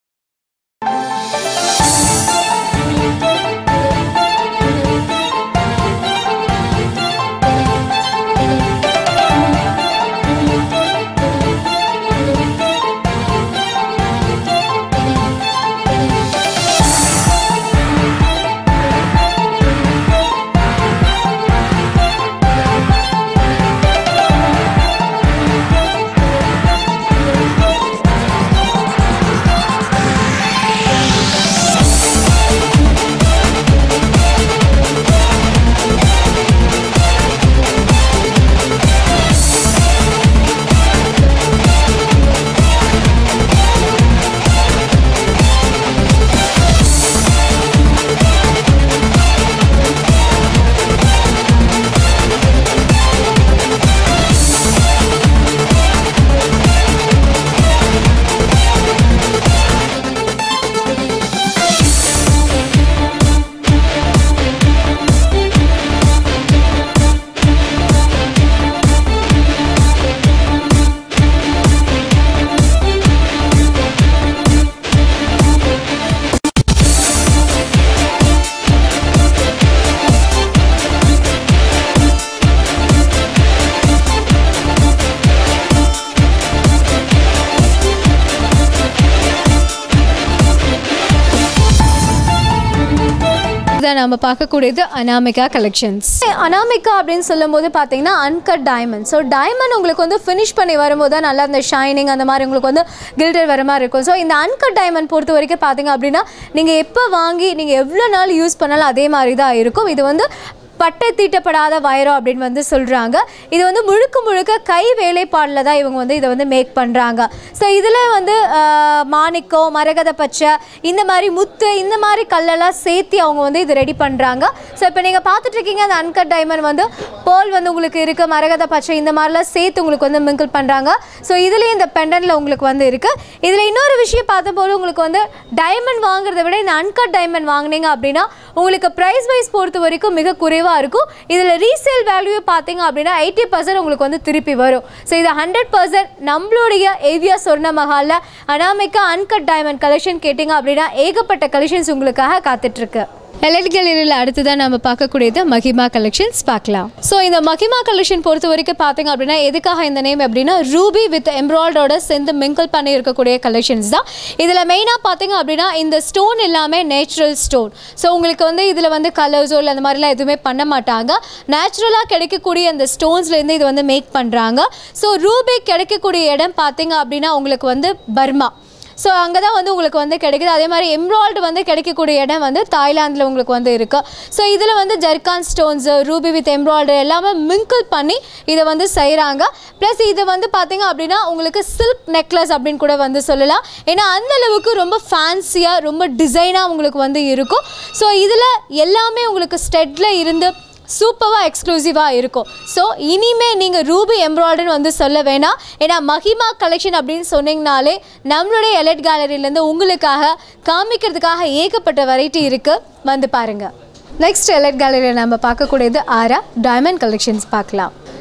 இதை நம்ம பார்க்கக்கூடியது அனாமிகா கலெக்ஷன்ஸ் அனாமிகா அப்படின்னு சொல்லும்போது பார்த்தீங்கன்னா அன்கட் டைமண்ட் ஸோ டைமண்ட் உங்களுக்கு வந்து ஃபினிஷ் பண்ணி வரும்போது தான் நல்லா அந்த ஷைனிங் அந்த மாதிரி உங்களுக்கு வந்து கில்டர் வர மாதிரி இருக்கும் ஸோ இந்த அன்கட் டைமண்ட் பொறுத்த வரைக்கும் பார்த்தீங்க அப்படின்னா நீங்கள் எப்போ வாங்கி நீங்கள் எவ்வளோ நாள் யூஸ் பண்ணாலும் அதே மாதிரி தான் இருக்கும் இது வந்து பட்டை தீட்டப்படாத வைரம் அப்படின்னு வந்து சொல்கிறாங்க இது வந்து முழுக்க முழுக்க கை வேலைப்பாடில் தான் இவங்க வந்து இதை வந்து மேக் பண்ணுறாங்க ஸோ இதில் வந்து ஆஹ், மாணிக்கம் மரகத பச்சை இந்த மாதிரி முத்து இந்த மாதிரி கல்லெல்லாம் சேர்த்து அவங்க வந்து இது ரெடி பண்ணுறாங்க ஸோ இப்போ நீங்கள் பார்த்துட்டு இருக்கீங்க அந்த அன்கட் டைமண்ட் வந்து பேர்ல் வந்து உங்களுக்கு இருக்குது மரகத பச்சை இந்த மாதிரிலாம் சேர்த்து உங்களுக்கு வந்து மிங்கிள் பண்ணுறாங்க ஸோ இதுலேயும் இந்த பெண்டனில் உங்களுக்கு வந்து இருக்குது இதில் இன்னொரு விஷயம் பார்த்தபோது உங்களுக்கு வந்து டைமண்ட் வாங்குறதை விட இந்த அன்கட் டைமண்ட் வாங்குனீங்க அப்படின்னா உங்களுக்கு ப்ரைஸ் வைஸ் பொறுத்த வரைக்கும் மிக குறைவாக இருக்கும் இதில் ரீசேல் வேல்யூ பார்த்தீங்க அப்படின்னா எயிட்டி பர்சன்ட் உங்களுக்கு வந்து திருப்பி வரும் ஸோ இது ஹண்ட்ரட் பர்சன்ட் நம்மளுடைய ஏவியா சொர்ண மஹாலில் அனாமிக்கா அன்கட் டைமண்ட் கலெக்ஷன் கேட்டிங்க அப்படின்னா ஏகப்பட்ட கலெக்ஷன்ஸ் உங்களுக்காக காத்துட்ருக்கு எலைட் கேலரியில் அடுத்ததான் நம்ம பார்க்கக்கூடியது மகிமா கலெக்ஷன்ஸ் பார்க்கலாம் ஸோ இந்த மகிமா கலெக்ஷன் பொறுத்த வரைக்கும் பார்த்தீங்க அப்படின்னா எதுக்காக இந்த நேம் அப்படின்னா ரூபி வித் எம்ப்ராய்டரோட சேர்ந்து மிங்கிள் பண்ணி இருக்கக்கூடிய கலெக்ஷன்ஸ் தான் இதில் மெயினாக பார்த்தீங்க அப்படின்னா இந்த ஸ்டோன் எல்லாமே நேச்சுரல் ஸ்டோன் ஸோ உங்களுக்கு வந்து இதில் வந்து கலர்ஸோ இல்லை அந்த மாதிரிலாம் எதுவுமே பண்ண மாட்டாங்க நேச்சுரலாக கிடைக்கக்கூடிய அந்த ஸ்டோன்ஸ்லேருந்து இது வந்து மேக் பண்ணுறாங்க ஸோ ரூபி கிடைக்கக்கூடிய இடம் பார்த்தீங்க அப்படின்னா உங்களுக்கு வந்து பர்மா ஸோ அங்கே தான் வந்து உங்களுக்கு வந்து கிடைக்குது அதே மாதிரி எம்ப்ராய்டு வந்து கிடைக்கக்கூடிய இடம் வந்து தாய்லாந்தில் உங்களுக்கு வந்து இருக்குது ஸோ இதில் வந்து zircon stones ruby with embroidery எல்லாமே மிங்கிள் பண்ணி இதை வந்து செய்கிறாங்க ப்ளஸ் இது வந்து பார்த்தீங்க அப்படின்னா உங்களுக்கு சில்க் நெக்லஸ் அப்படின்னு கூட வந்து சொல்லலாம் ஏன்னா அந்த அளவுக்கு ரொம்ப ஃபேன்சியாக ரொம்ப டிசைனாக உங்களுக்கு வந்து இருக்கும் ஸோ இதில் எல்லாமே உங்களுக்கு ஸ்டெட்டில் இருந்து சூப்பராக எக்ஸ்க்ளூசிவாக இருக்கும் ஸோ இனிமே நீங்கள் ரூபி எம்ப்ராய்டரின்னு வந்து சொல்ல வேணாம் ஏன்னா மஹிமா கலெக்ஷன் அப்படின்னு சொன்னீங்கனாலே நம்மளுடைய எலைட் கேலரியிலேருந்து உங்களுக்காக காமிக்கிறதுக்காக ஏகப்பட்ட வெரைட்டி இருக்குது வந்து பாருங்கள் நெக்ஸ்ட் எலைட் கேலரியில் நம்ம பார்க்கக்கூடியது ஆரா டைமண்ட் கலெக்ஷன்ஸ் பார்க்கலாம்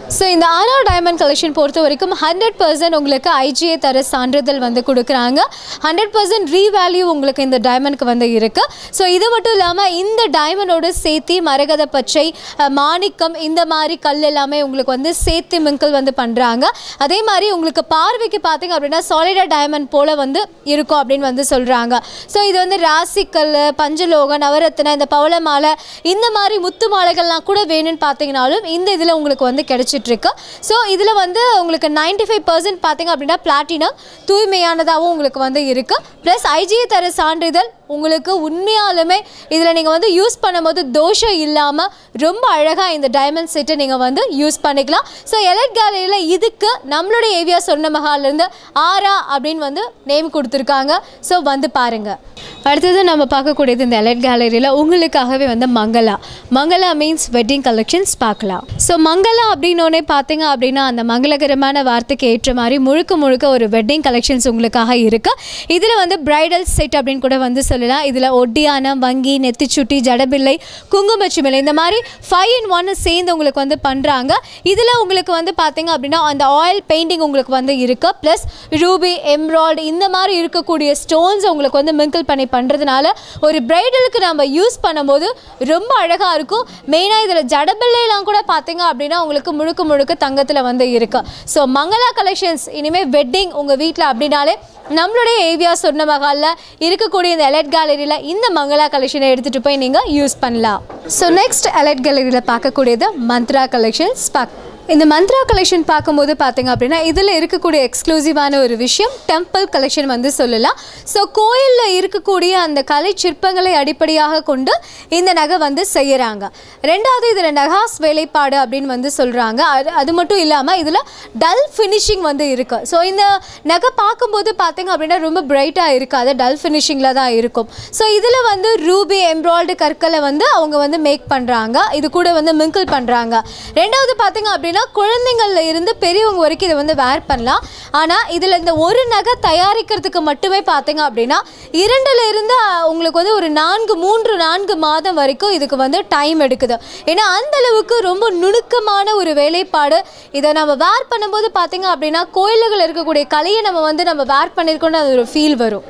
ஸோ இந்த ஆர்ஆர் டைமண்ட் கலெக்ஷன் பொறுத்த வரைக்கும் ஹண்ட்ரட் பர்சன்ட் உங்களுக்கு ஐஜிஏ தர சான்றிதழ் வந்து கொடுக்குறாங்க ஹண்ட்ரட் பர்சன்ட் ரீவேல்யூ உங்களுக்கு இந்த டைமண்ட்க்கு வந்து இருக்கு ஸோ இது மட்டும் இல்லாமல் இந்த டைமண்டோட சேர்த்தி மரகத பச்சை அஹ், மாணிக்கம் இந்த மாதிரி கல் எல்லாமே உங்களுக்கு வந்து சேர்த்து மிங்கிள் வந்து பண்ணுறாங்க அதே மாதிரி உங்களுக்கு பார்வைக்கு பார்த்தீங்க அப்படின்னா சாலிடா டைமண்ட் போல் வந்து இருக்கும் அப்படின்னு வந்து சொல்கிறாங்க ஸோ இது வந்து ராசிக்கல் பஞ்சலோகம் நவரத்ன இந்த பவள மாலை இந்த மாதிரி முத்து மாலைகள்லாம் கூட வேணும்னு பார்த்தீங்கனாலும் இந்த இதில் உங்களுக்கு வந்து கிடைச்சிட்டு இருக்கு ஸோ இதில் வந்து உங்களுக்கு நைன்டி ஃபைவ் பர்சன்ட் பார்த்தீங்க அப்படின்னா பிளாட்டினம் தூய்மையானதாகவும் உங்களுக்கு வந்து இருக்கு ப்ளஸ் ஐஜிஏ தர சான்றிதழ் உங்களுக்கு உண்மையாலுமே இதில் நீங்கள் வந்து யூஸ் பண்ணும்போது தோஷம் இல்லாமல் ரொம்ப அழகாக இந்த டைமண்ட் செட்டை நீங்கள் வந்து யூஸ் பண்ணிக்கலாம் ஸோ எலைட் கேலரியில் இதுக்கு நம்மளுடைய ஏவியா சொன்ன மகாலேருந்து ஆரா அப்படின்னு வந்து நேம் கொடுத்துருக்காங்க ஸோ வந்து பாருங்கள் அடுத்தது நம்ம பார்க்கக்கூடியது இந்த எலைட் கேலரியில் உங்களுக்காகவே வந்து Mangala Mangala means wedding collections பார்க்கலாம் ஸோ மங்களா அப்படின்னோடனே பார்த்தீங்க அப்படின்னா அந்த மங்களகரமான வார்த்தைக்கு ஏற்ற மாதிரி முழுக்க முழுக்க ஒரு வெட்டிங் கலெக்ஷன்ஸ் உங்களுக்காக இருக்கு இதில் வந்து பிரைடல் செட் அப்படின்னு கூட வந்து சொல்லலாம் இதில் ஒட்டியானம் வங்கி நெத்திச்சுட்டி ஜடபிள்ளை குங்குமச்சிமிலை இந்த மாதிரி ஃபைவ் இன் ஒன் சேர்ந்து உங்களுக்கு வந்து பண்ணுறாங்க இதில் உங்களுக்கு வந்து பார்த்தீங்க அப்படின்னா அந்த ஆயில் பெயிண்டிங் உங்களுக்கு வந்து இருக்கு ப்ளஸ் ரூபி எம்ராய்டு இந்த மாதிரி இருக்கக்கூடிய ஸ்டோன்ஸ் உங்களுக்கு வந்து மிங்கிள் பண்ணி பண்ணுறதுனால ஒரு பிரைடலுக்கு நம்ம யூஸ் பண்ணும்போது ரொம்ப அழகாக இருக்கும் மெயினாக இதில் ஜடபிள்ளைலாம் கூட பார்த்தீங்க அப்படின்னா உங்களுக்கு முழுக்க முழுக்க தங்கத்தில் வந்து இருக்கு ஸோ மங்களா கலெக்ஷன்ஸ் இனிமேல் வெட்டிங் உங்கள் வீட்டில் அப்படின்னாலே நம்மளுடைய ஏவியா சொன்ன மகாலில் இருக்கக்கூடிய இந்த எலைட் கேலரியில் இந்த மங்களா கலெக்ஷனை எடுத்துகிட்டு போய் நீங்கள் யூஸ் பண்ணலாம் ஸோ நெக்ஸ்ட் எலைட் கேலரியில் பார்க்கக்கூடியது மந்த்ரா கலெக்ஷன்ஸ் பார்க்க இந்த மந்த்ரா கலெக்ஷன் பார்க்கும்போது பார்த்தீங்க அப்படின்னா இதில் இருக்கக்கூடிய எக்ஸ்க்ளூசிவான ஒரு விஷயம் டெம்பிள் கலெக்ஷன் வந்து சொல்லலாம் ஸோ கோயிலில் இருக்கக்கூடிய அந்த கலை சிற்பங்களை அடிப்படையாக கொண்டு இந்த நகை வந்து செய்கிறாங்க ரெண்டாவது இதில் நகாஸ் வேலைப்பாடு அப்படின்னு வந்து சொல்கிறாங்க அது அது மட்டும் இல்லாமல் இதில் டல் ஃபினிஷிங் வந்து இருக்குது ஸோ இந்த நகை பார்க்கும்போது பார்த்தீங்க அப்படின்னா ரொம்ப பிரைட்டாக இருக்காது டல் ஃபினிஷிங்கில் தான் இருக்கும் ஸோ இதில் வந்து ரூபி எம்ப்ராய்டு கற்களை வந்து அவங்க வந்து மேக் பண்ணுறாங்க இது கூட வந்து மிங்கிள் பண்ணுறாங்க ரெண்டாவது பார்த்தீங்க அப்படின்னா குழந்தைங்கள்ல இருந்து பெரியவங்க வரைக்கும் இதை வந்து வேர் பண்ணலாம் ஆனால் இதில் இந்த ஒரு நகை தயாரிக்கிறதுக்கு மட்டுமே பார்த்தீங்க அப்படின்னா இரண்டுல இருந்து அஹ், உங்களுக்கு வந்து ஒரு நான்கு மூன்று நான்கு மாதம் வரைக்கும் இதுக்கு வந்து டைம் எடுக்குது ஏன்னா அந்த அளவுக்கு ரொம்ப நுணுக்கமான ஒரு வேலைப்பாடு இதை நம்ம வேர் பண்ணும்போது பார்த்தீங்க அப்படின்னா கோயில்கள் இருக்கக்கூடிய கலையை நம்ம வந்து நம்ம வேர் பண்ணியிருக்கோம்னு அது ஒரு ஃபீல் வரும்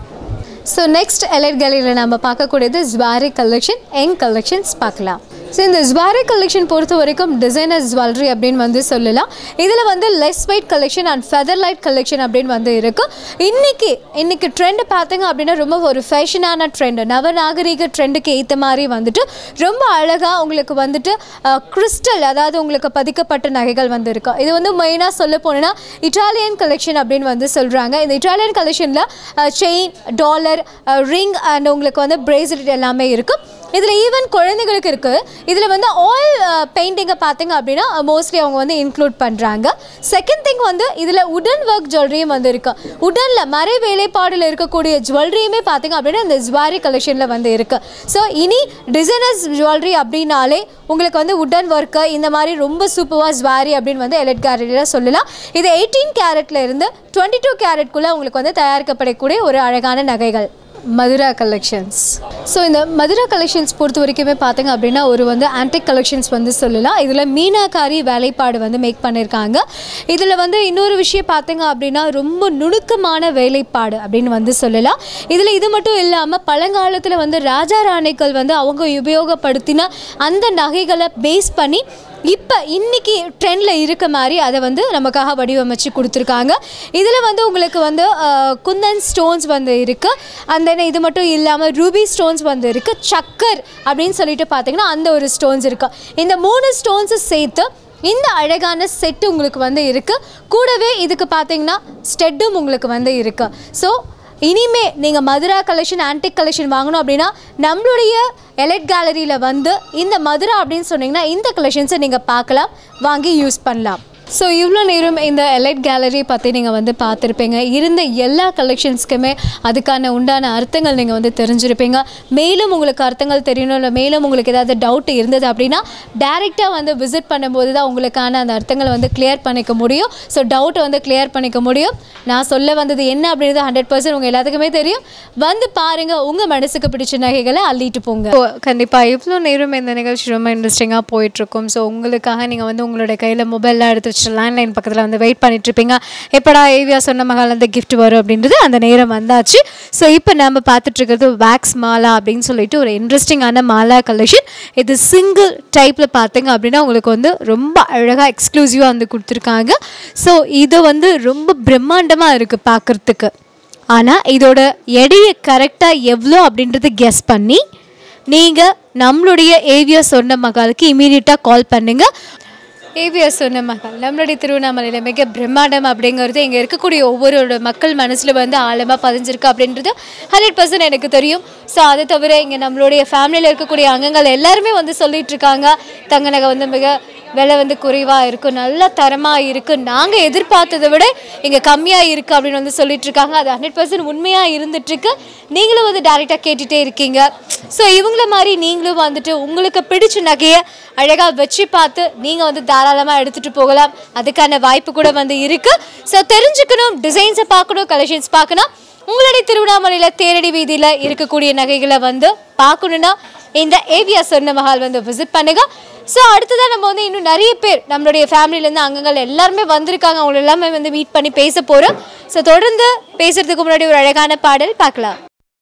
ஸோ நெக்ஸ்ட் எலைட் கேலரியில் நம்ம பார்க்கக்கூடியது ஜுவாரி கலெக்ஷன் யங் கலெக்ஷன்ஸ் பார்க்கலாம் ஸோ இந்த ஜுவாரி கலெக்ஷன் பொறுத்த வரைக்கும் டிசைனர் ஜுவல்லரி அப்படின்னு வந்து சொல்லலாம் இதில் வந்து less weight collection and feather light collection அப்படின்னு வந்து இருக்குது இன்னைக்கு இன்னைக்கு ட்ரெண்ட் பார்த்தீங்க அப்படின்னா ரொம்ப ஒரு ஃபேஷனான ட்ரெண்ட் நவநாகரிக ட்ரெண்டுக்கு ஏற்ற மாதிரி வந்துட்டு ரொம்ப அழகாக உங்களுக்கு வந்துட்டு கிறிஸ்டல் அதாவது உங்களுக்கு பதிக்கப்பட்ட நகைகள் வந்து இருக்கு இது வந்து மெயினாக சொல்ல போனோன்னா இட்டாலியன் கலெக்ஷன் அப்படின்னு வந்து சொல்கிறாங்க இந்த இட்டாலியன் கலெக்ஷனில் செயின் டாலர் ரிங் அண்ட் உங்களுக்கு வந்து பிரேஸ்லெட் எல்லாமே இருக்குது இதில் ஈவன் குழந்தைகளுக்கு இருக்குது இதில் வந்து ஆயில் பெயிண்டிங்கை பார்த்தீங்க அப்படின்னா மோஸ்ட்லி அவங்க வந்து இன்க்ளூட் பண்ணுறாங்க செகண்ட் திங் வந்து இதில் உடன் ஒர்க் ஜுவல்லரியும் வந்து இருக்கு உடனில் மறை வேலைப்பாடில் இருக்கக்கூடிய ஜுவல்லரியுமே பார்த்தீங்க அப்படின்னா இந்த ஜுவாரி கலெக்ஷனில் வந்து இருக்குது ஸோ இனி டிசைனர்ஸ் ஜுவல்லரி அப்படின்னாலே உங்களுக்கு வந்து உடன் ஒர்க்கு இந்த மாதிரி ரொம்ப சூப்பராக ஜுவாரி அப்படின்னு வந்து எலட் கேரட்டில் சொல்லலாம் இது எயிட்டீன் கேரட்ல இருந்து டுவெண்ட்டி டூ கேரட்குள்ளே உங்களுக்கு வந்து தயாரிக்கப்படக்கூடிய ஒரு அழகான நகைகள் மதுரா கலெக்ஷன்ஸ் ஸோ இந்த மதுரா கலெக்ஷன்ஸ் பொறுத்த வரைக்குமே பார்த்தீங்க அப்படின்னா ஒரு வந்து ஆன்டிக் கலெக்ஷன்ஸ் வந்து சொல்லலாம் இதில் மீனாக்காரி வேலைப்பாடு வந்து மேக் பண்ணியிருக்காங்க இதில் வந்து இன்னொரு விஷயம் பார்த்தீங்க அப்படின்னா ரொம்ப நுணுக்கமான வேலைப்பாடு அப்படின்னு வந்து சொல்லலாம் இதில் இது மட்டும் இல்லாமல் பழங்காலத்தில் வந்து ராஜா ராணிகள் வந்து அவங்க உபயோகப்படுத்தின அந்த நகைகளை பேஸ் பண்ணி இப்போ இன்னைக்கு ட்ரெண்டில் இருக்க மாதிரி அதை வந்து நமக்காக வடிவமைச்சு கொடுத்துருக்காங்க இதில் வந்து உங்களுக்கு வந்து அஹ், குந்தன் ஸ்டோன்ஸ் வந்து இருக்குது அந்த இது மட்டும் இல்லாமல் ரூபி ஸ்டோன்ஸ் வந்து இருக்குது சக்கர் அப்படின்னு சொல்லிட்டு பார்த்தீங்கன்னா அந்த ஒரு ஸ்டோன்ஸ் இருக்குது இந்த மூணு ஸ்டோன்ஸை சேர்த்து இந்த அழகான செட்டு உங்களுக்கு வந்து இருக்குது கூடவே இதுக்கு பார்த்தீங்கன்னா ஸ்டெட்டும் உங்களுக்கு வந்து இருக்குது ஸோ இனிமே நீங்கள் மதுரா கலெக்ஷன் ஆன்டிக் கலெக்ஷன் வாங்கணும் அப்படின்னா நம்மளுடைய எலைட் கேலரியில் வந்து இந்த மதுரா அப்படின்னு சொன்னீங்கன்னா இந்த கலெக்ஷன்ஸை நீங்கள் பார்க்கலாம் வாங்கி யூஸ் பண்ணலாம் ஸோ இவ்வளோ நேரம் இந்த எலைட் கேலரி பற்றி நீங்கள் வந்து பார்த்துருப்பீங்க இருந்த எல்லா கலெக்ஷன்ஸ்க்குமே அதுக்கான உண்டான அர்த்தங்கள் நீங்கள் வந்து தெரிஞ்சிருப்பீங்க மேலும் உங்களுக்கு அர்த்தங்கள் தெரியணும் இல்லை மேலும் உங்களுக்கு ஏதாவது டவுட் இருந்தது அப்படின்னா டேரெக்டாக வந்து விசிட் பண்ணும்போது தான் உங்களுக்கான அந்த அர்த்தங்களை வந்து கிளியர் பண்ணிக்க முடியும் ஸோ டவுட்டை வந்து கிளியர் பண்ணிக்க முடியும் நான் சொல்ல வந்தது என்ன அப்படின்றது ஹண்ட்ரட் பர்சன்ட் உங்கள் எல்லாத்துக்குமே தெரியும் வந்து பாருங்கள் உங்கள் மனசுக்கு பிடிச்ச நகைகளை அள்ளிட்டு போங்க கண்டிப்பாக இவ்வளோ நேரம் இந்த நிகழ்ச்சி ரொம்ப இன்ட்ரெஸ்டிங்காக போயிட்டுருக்கும் ஸோ உங்களுக்காக நீங்கள் வந்து உங்களோட கையில் மொபைல்லாம் எடுத்து வச்சு லேண்ட்லைன் பக்கத்தில் வந்து வெயிட் பண்ணிட்டுருப்பீங்க எப்படா ஏவியா சொன்ன மகால் அந்த gift வரும் அப்படின்றது அந்த நேரம் வந்தாச்சு ஸோ இப்போ நம்ம பார்த்துட்ருக்கிறது வேக்ஸ் மாலா அப்படின்னு சொல்லிட்டு ஒரு இன்ட்ரெஸ்டிங்கான மாலா கலெக்ஷன் இது சிங்கிள் டைப்பில் பார்த்தீங்க அப்படின்னா உங்களுக்கு வந்து ரொம்ப அழகாக எக்ஸ்க்ளூசிவாக வந்து கொடுத்துருக்காங்க ஸோ இது வந்து ரொம்ப பிரம்மாண்டமாக இருக்குது பார்க்குறதுக்கு ஆனால் இதோட எடையை கரெக்டாக எவ்வளோ அப்படின்றத கெஸ் பண்ணி நீங்கள் நம்மளுடைய ஏவியா சொன்ன மகாலுக்கு இமீடியட்டாக கால் பண்ணுங்கள் ஏவியா சொன்ன மகள் நம்மளுடைய திருவண்ணாமலையில் மிக பிரம்மாண்டம் அப்படிங்கிறது இங்கே இருக்கக்கூடிய ஒவ்வொரு மக்கள் மனசில் வந்து ஆழமாக பதிஞ்சிருக்கு அப்படின்றது ஹண்ட்ரட் பர்சன்ட் எனக்கு தெரியும் ஸோ அதை தவிர இங்கே நம்மளுடைய ஃபேமிலியில் இருக்கக்கூடிய அங்கங்கள் எல்லாருமே வந்து சொல்லிட்டு இருக்காங்க தங்க நகை வந்து மிக விலை வந்து குறைவாக இருக்கும் நல்ல தரமாக இருக்குது நாங்கள் எதிர்பார்த்ததை விட இங்கே கம்மியாக இருக்குது அப்படின்னு வந்து சொல்லிட்டு இருக்காங்க அது ஹண்ட்ரட் பர்சன்ட் உண்மையாக இருந்துட்டுருக்கு நீங்களும் வந்து டேரெக்டாக கேட்டுகிட்டே இருக்கீங்க ஸோ இவங்கள மாதிரி நீங்களும் வந்துட்டு உங்களுக்கு பிடிச்ச நகையை அழகாக வச்சு பார்த்து நீங்கள் வந்து தாராளமாக எடுத்துகிட்டு போகலாம் அதுக்கான வாய்ப்பு கூட வந்து இருக்குது ஸோ தெரிஞ்சுக்கணும் டிசைன்ஸை பார்க்கணும் கலெக்ஷன்ஸ் பார்க்கணும் உங்களுடைய திருவண்ணாமலையில் தேரடி வீதியில் இருக்கக்கூடிய நகைகளை வந்து பார்க்கணுன்னா இந்த ஏவியா சொன்ன மஹால் வந்து விசிட் பண்ணுங்க ஸோ அடுத்ததான் நம்ம வந்து இன்னும் நிறைய பேர் நம்மளுடைய ஃபேமிலியிலேருந்து அங்கங்கள் எல்லாருமே வந்திருக்காங்க அவங்க எல்லாமே வந்து மீட் பண்ணி பேச போகிறோம் ஸோ தொடர்ந்து பேசுறதுக்கு முன்னாடி ஒரு அழகான பாடல் பார்க்கலாம்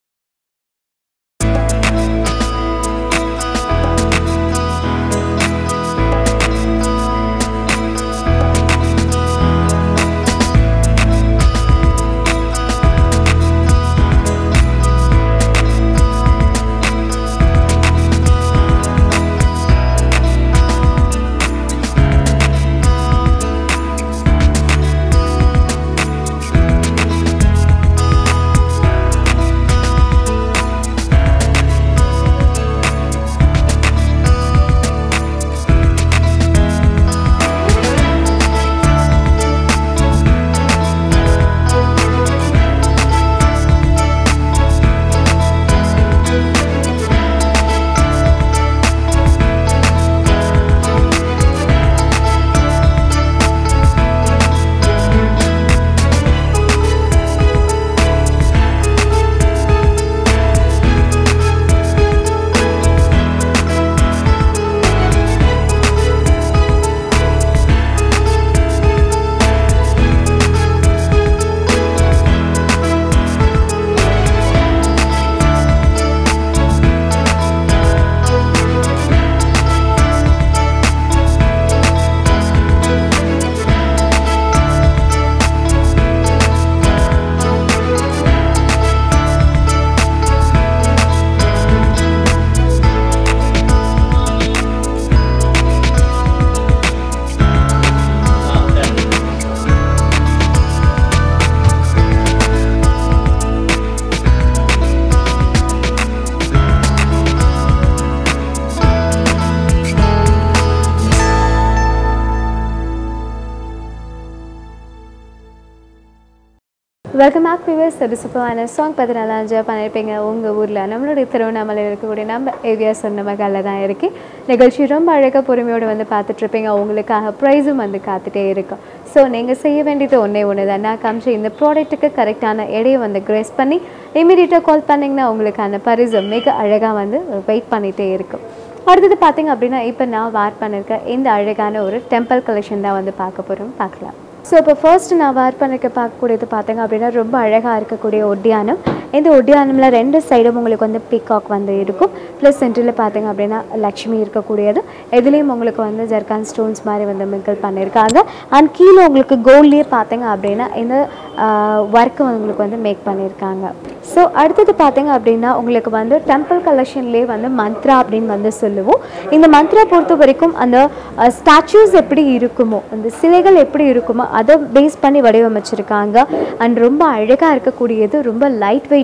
வெல்கம் பேக் வியூவர்ஸ் ஒரு சூப்பரான சாங் பற்றி நல்லா என்ஜாய் பண்ணியிருப்பீங்க உங்கள் ஊரில் நம்மளுடைய திருவண்ணாமலையில் இருக்கக்கூடிய நம்ம ஏவியா சொன்ன மகாலில் தான் இருக்கு நிகழ்ச்சி ரொம்ப அழகாக பொறுமையோடு வந்து பார்த்துட்ருப்பீங்க உங்களுக்காக ப்ரைஸும் வந்து காத்துட்டே இருக்கும் ஸோ நீங்கள் செய்ய வேண்டியது ஒன்றே ஒன்று தான் நான் காமிச்ச இந்த ப்ராடக்ட்டுக்கு கரெக்டான எடையை வந்து கிரேஸ் பண்ணி இமீடியட்டாக கால் பண்ணிங்கன்னா உங்களுக்கான பரிசு மிக அழகாக வந்து வெயிட் பண்ணிகிட்டே இருக்கும் அடுத்தது பார்த்தீங்க அப்படின்னா இப்போ நான் வேர் பண்ணியிருக்க இந்த அழகான ஒரு டெம்பிள் கலெக்ஷன் தான் வந்து பார்க்க போகிறோம் பார்க்கலாம் ஸோ இப்போ ஃபர்ஸ்ட் நான் வேர் பண்ணிக்க பார்க்கக்கூடியது பார்த்தீங்க அப்படின்னா ரொம்ப அழகாக இருக்கக்கூடிய ஒட்டியானம் இந்த ஒட்டியானமில் ரெண்டு சைடும் உங்களுக்கு வந்து பீகாக் வந்து இருக்கும் ப்ளஸ் சென்டரில் பார்த்தீங்க அப்படின்னா லக்ஷ்மி இருக்கக்கூடியது இதுலேயும் உங்களுக்கு வந்து ஜர்கான் ஸ்டோன்ஸ் மாதிரி வந்து மிங்கிள் பண்ணியிருக்காங்க அண்ட் கீழே உங்களுக்கு கோல்ட்லேயே பார்த்தீங்க அப்படின்னா இந்த ஒர்க்கு உங்களுக்கு வந்து மேக் பண்ணியிருக்காங்க ஸோ அடுத்தது பார்த்தீங்க அப்படின்னா உங்களுக்கு வந்து டெம்பிள் கலெக்ஷன்லேயே வந்து மந்த்ரா அப்படின்னு வந்து சொல்லுவோம் இந்த மந்த்ரா பொறுத்த வரைக்கும் அந்த ஸ்டாச்சூஸ் எப்படி இருக்குமோ அந்த சிலைகள் எப்படி இருக்குமோ அதை பேஸ் பண்ணி வடிவமைச்சிருக்காங்க அண்ட் ரொம்ப அழகாக இருக்கக்கூடியது ரொம்ப லைட் வெயிட்டாக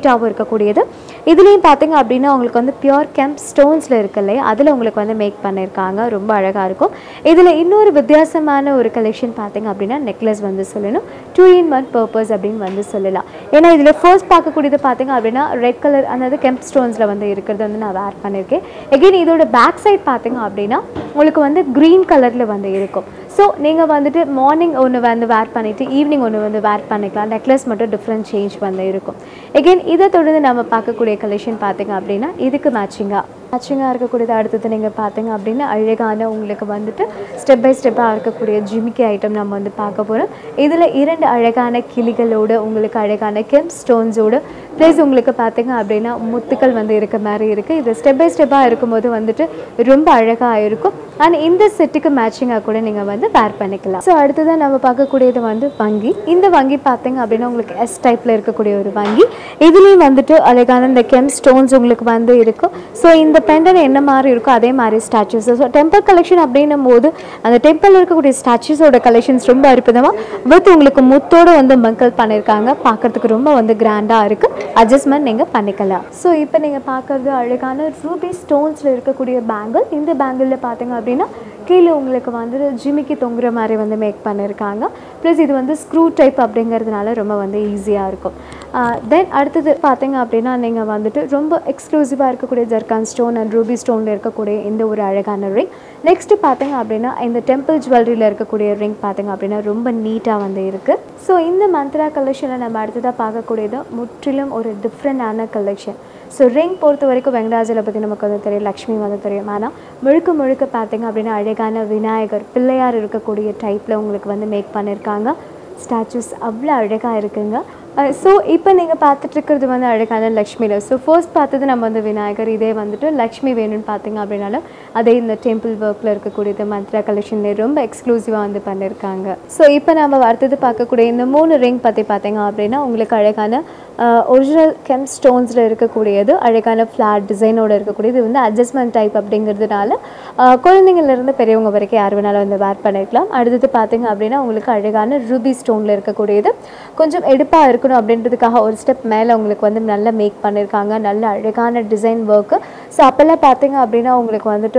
நீட்டாகவும் இருக்கக்கூடியது இதுலேயும் பார்த்தீங்க அப்படின்னா உங்களுக்கு வந்து பியூர் கெம்ப் ஸ்டோன்ஸில் இருக்கு இல்லையா அதில் உங்களுக்கு வந்து மேக் பண்ணியிருக்காங்க ரொம்ப அழகாக இருக்கும் இதில் இன்னொரு வித்தியாசமான ஒரு கலெக்ஷன் பார்த்தீங்க அப்படின்னா நெக்லஸ் வந்து சொல்லணும் டூ இன் ஒன் பர்பஸ் அப்படின்னு வந்து சொல்லலாம் ஏன்னா இதில் ஃபர்ஸ்ட் பார்க்கக்கூடியது பார்த்தீங்க அப்படின்னா ரெட் கலர் அதாவது கெம்ப் ஸ்டோன்ஸில் வந்து இருக்கிறது வந்து நான் வேர் பண்ணியிருக்கேன் எகெயின் இதோட பேக் சைட் பார்த்தீங்க அப்படின்னா உங்களுக்கு வந்து க்ரீன் கலரில் வந்து இருக்கும் ஸோ நீங்கள் வந்துட்டு மார்னிங் ஒன்று வந்து வேர் பண்ணிவிட்டு ஈவினிங் ஒன்று வந்து வேர் பண்ணிக்கலாம் நெக்லஸ் மட்டும் டிஃப்ரெண்ட் சேஞ்ச் வந்து இருக்கும் எகெயின் இதை தொடர்ந்து நம்ம பார்க்கக்கூடிய கலெக்ஷன் பார்த்தீங்க அப்படின்னா இதுக்கு மேட்சிங்காக மேட்சிங்காக இருக்கக்கூடியது அடுத்தது நீங்கள் பார்த்தீங்க அப்படின்னா அழகான உங்களுக்கு வந்துட்டு ஸ்டெப் பை ஸ்டெப்பாக இருக்கக்கூடிய ஜிமிக்கி ஐட்டம் நம்ம வந்து பார்க்க போகிறோம் இதில் இரண்டு அழகான கிளிகளோடு உங்களுக்கு அழகான கெம் ஸ்டோன்ஸோடு ப்ளஸ் உங்களுக்கு பார்த்தீங்க அப்படின்னா முத்துக்கள் வந்து இருக்க மாதிரி இருக்குது இது ஸ்டெப் பை ஸ்டெப்பாக இருக்கும்போது வந்துட்டு ரொம்ப அழகாக இருக்கும் அண்ட் இந்த செட்டுக்கு மேட்சிங்காக கூட நீங்கள் வந்து வேர் பண்ணிக்கலாம் ஸோ அடுத்ததான் நம்ம பார்க்கக்கூடியது வந்து வங்கி இந்த வங்கி பார்த்தீங்க அப்படின்னா உங்களுக்கு எஸ் டைப்பில் இருக்கக்கூடிய ஒரு வங்கி இதுலேயும் வந்துட்டு அழகான இந்த கெம் ஸ்டோன்ஸ் உங்களுக்கு வந்து இருக்கும் ஸோ இந்த பெண்டன் என்ன மாதிரி இருக்கோ அதே மாதிரி ஸ்டாச்சுஸ் ஸோ டெம்பிள் கலெக்ஷன் அப்படின்னும் போது அந்த டெம்பிளில் இருக்கக்கூடிய ஸ்டாச்சுஸோட கலெக்ஷன்ஸ் ரொம்ப அற்புதமாக வித் உங்களுக்கு முத்தோடு வந்து மக்கள் பண்ணியிருக்காங்க பார்க்கறதுக்கு ரொம்ப வந்து கிராண்டாக இருக்குது அட்ஜஸ்ட்மெண்ட் நீங்கள் பண்ணிக்கலாம் ஸோ இப்போ நீங்கள் பார்க்குறது அழகான ரூபி ஸ்டோன்ஸில் இருக்கக்கூடிய பேங்கிள் இந்த பேங்கிளில் பார்த்தீங்க அப்படின்னா கீழே உங்களுக்கு வந்து ஜிமிக்கி தொங்குற மாதிரி வந்து மேக் பண்ணியிருக்காங்க ப்ளஸ் இது வந்து ஸ்க்ரூ டைப் அப்படிங்கிறதுனால ரொம்ப வந்து ஈஸியாக இருக்கும் தென் அடுத்தது பார்த்தீங்க அப்படின்னா நீங்கள் வந்துட்டு ரொம்ப எக்ஸ்க்ளூசிவாக இருக்கக்கூடிய ஜர்கான் ஸ்டோன் அண்ட் ரூபி ஸ்டோனில் இருக்கக்கூடிய இந்த ஒரு அழகான ரிங் நெக்ஸ்ட்டு பார்த்தீங்க அப்படின்னா இந்த டெம்பிள் ஜுவல்லரியில் இருக்கக்கூடிய ரிங் பார்த்தீங்க அப்படின்னா ரொம்ப நீட்டாக வந்து இருக்குது ஸோ இந்த மந்த்ரா கலெக்ஷனில் நம்ம அடுத்ததாக பார்க்கக்கூடியது முற்றிலும் ஒரு டிஃப்ரெண்டான கலெக்ஷன் ஸோ ரிங் பொறுத்த வரைக்கும் வெங்கடாஜலை பற்றி நமக்கு வந்து தெரியும் லக்ஷ்மி வந்து தெரியும் ஆனால் முழுக்க முழுக்க பார்த்தீங்க அப்படின்னா அழகான விநாயகர் பிள்ளையார் இருக்கக்கூடிய டைப்பில் உங்களுக்கு வந்து மேக் பண்ணியிருக்காங்க ஸ்டாச்சுஸ் அவ்வளோ அழகாக இருக்குங்க ஸோ இப்போ நீங்கள் பார்த்துட்டு இருக்கிறது வந்து அழகான லக்ஷ்மியில் ஸோ ஃபர்ஸ்ட் பார்த்தது நம்ம வந்து விநாயகர் இதே வந்துட்டு லக்ஷ்மி வேணும்னு பார்த்தீங்க அப்படின்னாலும் அதே இந்த டெம்பிள் ஒர்க்கில் இருக்கக்கூடியது மந்த்ரா கலெக்ஷன்லேயே ரொம்ப எக்ஸ்க்ளூசிவாக வந்து பண்ணியிருக்காங்க ஸோ இப்போ நம்ம அடுத்தது பார்க்கக்கூடிய இந்த மூணு ரிங் பற்றி பார்த்தீங்க அப்படின்னா உங்களுக்கு அழகான ஒரிஜினல் கெம் ஸ்டோன்ஸில் இருக்கக்கூடியது அழகான ஃப்ளாட் டிசைனோட இருக்கக்கூடியது இது வந்து அட்ஜஸ்ட்மெண்ட் டைப் அப்படிங்கிறதுனால அஹ், குழந்தைங்கள்லேருந்து பெரியவங்க வரைக்கும் யார் வேணாலும் வந்து வேர் பண்ணிக்கலாம் அடுத்தது பார்த்தீங்க அப்படின்னா உங்களுக்கு அழகான ரூபி ஸ்டோனில் இருக்கக்கூடியது கொஞ்சம் எடுப்பாக இருக்கணும் அப்படின்றதுக்காக ஒரு ஸ்டெப் மேலே உங்களுக்கு வந்து நல்லா மேக் பண்ணியிருக்காங்க நல்ல அழகான டிசைன் ஒர்க்கு ஸோ அப்போல்லாம் பார்த்தீங்க அப்படின்னா உங்களுக்கு வந்துட்டு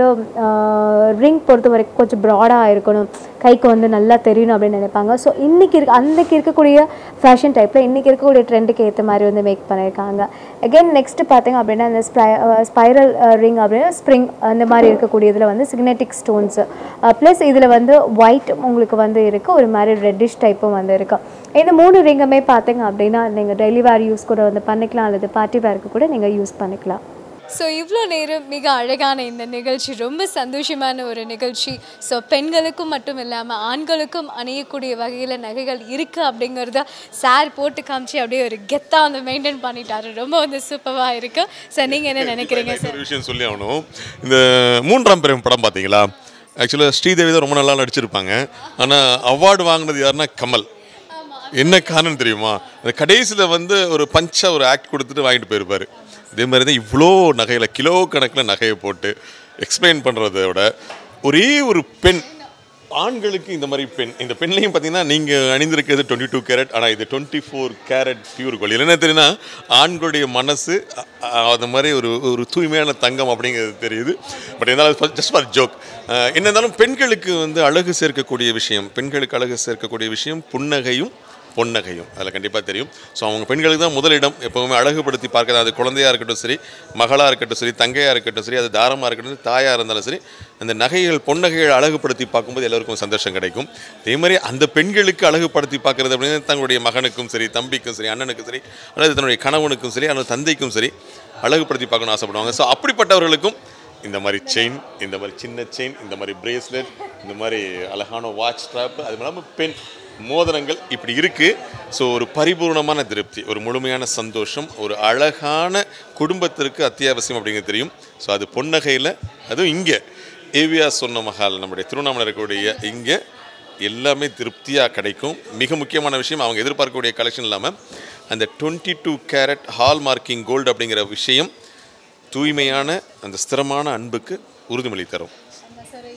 ரிங் பொறுத்த வரைக்கும் கொஞ்சம் ப்ராடாக இருக்கணும் கைக்கு வந்து நல்லா தெரியணும் அப்படின்னு நினைப்பாங்க ஸோ இன்றைக்கி இருக்க அன்றைக்கி இருக்கக்கூடிய ஃபேஷன் டைப்பில் இன்றைக்கி இருக்கக்கூடிய ட்ரெண்டுக்கு ஏற்ற மாதிரி வந்து மேக் பண்ணியிருக்காங்க அகைன் நெக்ஸ்ட் பார்த்தீங்க அப்படின்னா இந்த ஸ்பை ஸ்பைரல் ரிங் அப்படின்னா ஸ்ப்ரிங் அந்த மாதிரி இருக்கக்கூடியதில் வந்து சிக்னெட்டிக் ஸ்டோன்ஸு ப்ளஸ் இதில் வந்து ஒயிட் உங்களுக்கு வந்து இருக்குது ஒரு மாதிரி ரெட்டிஷ் டைப்பும் வந்து இருக்குது இந்த மூணு ரிங்குமே பார்த்தீங்க அப்படின்னா நீங்கள் டெய்லி வேர் யூஸ் கூட வந்து பண்ணிக்கலாம் அல்லது பார்ட்டி வேருக்கு கூட நீங்கள் யூஸ் பண்ணிக்கலாம் ஸோ இவ்வளோ நேரம் மிக அழகான இந்த நிகழ்ச்சி ரொம்ப சந்தோஷமான ஒரு நிகழ்ச்சி ஸோ பெண்களுக்கும் மட்டும் இல்லாமல் ஆண்களுக்கும் அணியக்கூடிய வகையில் நகைகள் இருக்குது அப்படிங்கிறத சார் போட்டு காமிச்சு அப்படியே ஒரு கெத்தாக வந்து மெயின்டைன் பண்ணிட்டாரு ரொம்ப வந்து சூப்பராக இருக்குது சார் நீங்கள் என்ன நினைக்கிறீங்க சார் ஒரு விஷயம் சொல்லி ஆகணும் இந்த மூன்றாம் பிரிவு படம் பார்த்தீங்களா ஆக்சுவலாக ஸ்ரீதேவி தான் ரொம்ப நல்லா நடிச்சிருப்பாங்க ஆனால் அவார்டு வாங்கினது யாருன்னா கமல் என்ன காரணம் தெரியுமா அந்த கடைசியில் வந்து ஒரு பஞ்சா ஒரு ஆக்ட் கொடுத்துட்டு வாங்கிட்டு போயிருப்பாரு இதே மாதிரி தான் இவ்வளோ நகையில் கிலோ கணக்கில் நகையை போட்டு எக்ஸ்பிளைன் பண்ணுறத விட ஒரே ஒரு பெண் ஆண்களுக்கு இந்த மாதிரி பெண் இந்த பெண்லையும் பார்த்தீங்கன்னா நீங்கள் அணிந்திருக்கிறது டுவெண்ட்டி டூ கேரட் ஆனால் இது twenty four carat pure gold என்ன தெரியுன்னா ஆண்களுடைய மனசு அ- அ- அந்த மாதிரி ஒரு ஒரு தூய்மையான தங்கம் அப்படிங்கிறது தெரியுது பட் இருந்தாலும் ஜஸ்ட் ஃபார் ஜோக் என்ன இருந்தாலும் பெண்களுக்கு வந்து அழகு சேர்க்கக்கூடிய விஷயம் பெண்களுக்கு அழகு சேர்க்கக்கூடிய விஷயம் புன்னகையும் பொன்னகையும் அதில் கண்டிப்பாக தெரியும் ஸோ அவங்க பெண்களுக்கு தான் முதலிடம் எப்போவுமே அழகுபடுத்தி பார்க்கறது அது குழந்தையாக இருக்கட்டும் சரி மகளாக இருக்கட்டும் சரி தங்கையாக இருக்கட்டும் சரி அது தாரமாக இருக்கட்டும் தாயாக இருந்தாலும் சரி அந்த நகைகள் பொன்னகைகள் அழகுபடுத்தி பார்க்கும்போது எல்லாருக்கும் சந்தோஷம் கிடைக்கும் அதே மாதிரி அந்த பெண்களுக்கு அழகுபடுத்தி பார்க்கறது அப்படின்னு தங்களுடைய மகனுக்கும் சரி தம்பிக்கும் சரி அண்ணனுக்கும் சரி அல்லது தன்னுடைய கணவனுக்கும் சரி அல்லது தந்தைக்கும் சரி அழகுபடுத்தி பார்க்கணும்னு ஆசைப்படுவாங்க ஸோ அப்படிப்பட்டவர்களுக்கும் இந்த மாதிரி செயின் இந்த மாதிரி சின்ன செயின் இந்த மாதிரி பிரேஸ்லெட் இந்த மாதிரி அழகான வாட்ச் ஸ்ட்ராப் அது இல்லாமல் பெண் மோதிரங்கள் இப்படி இருக்கு ஸோ ஒரு பரிபூர்ணமான திருப்தி ஒரு முழுமையான சந்தோஷம் ஒரு அழகான குடும்பத்திற்கு அத்தியாவசியம் அப்படிங்கிறது தெரியும் ஸோ அது பொன்னகையில் அதுவும் இங்கே ஏவியா சொன்ன மஹால் நம்முடைய திருவண்ணாமலை இருக்கக்கூடிய இங்கே எல்லாமே திருப்தியாக கிடைக்கும் மிக முக்கியமான விஷயம் அவங்க எதிர்பார்க்கக்கூடிய கலெக்ஷன் இல்லாமல் அந்த twenty two carat hallmarking gold அப்படிங்கிற விஷயம் தூய்மையான அந்த ஸ்திரமான அன்புக்கு உறுதிமொழி தரும்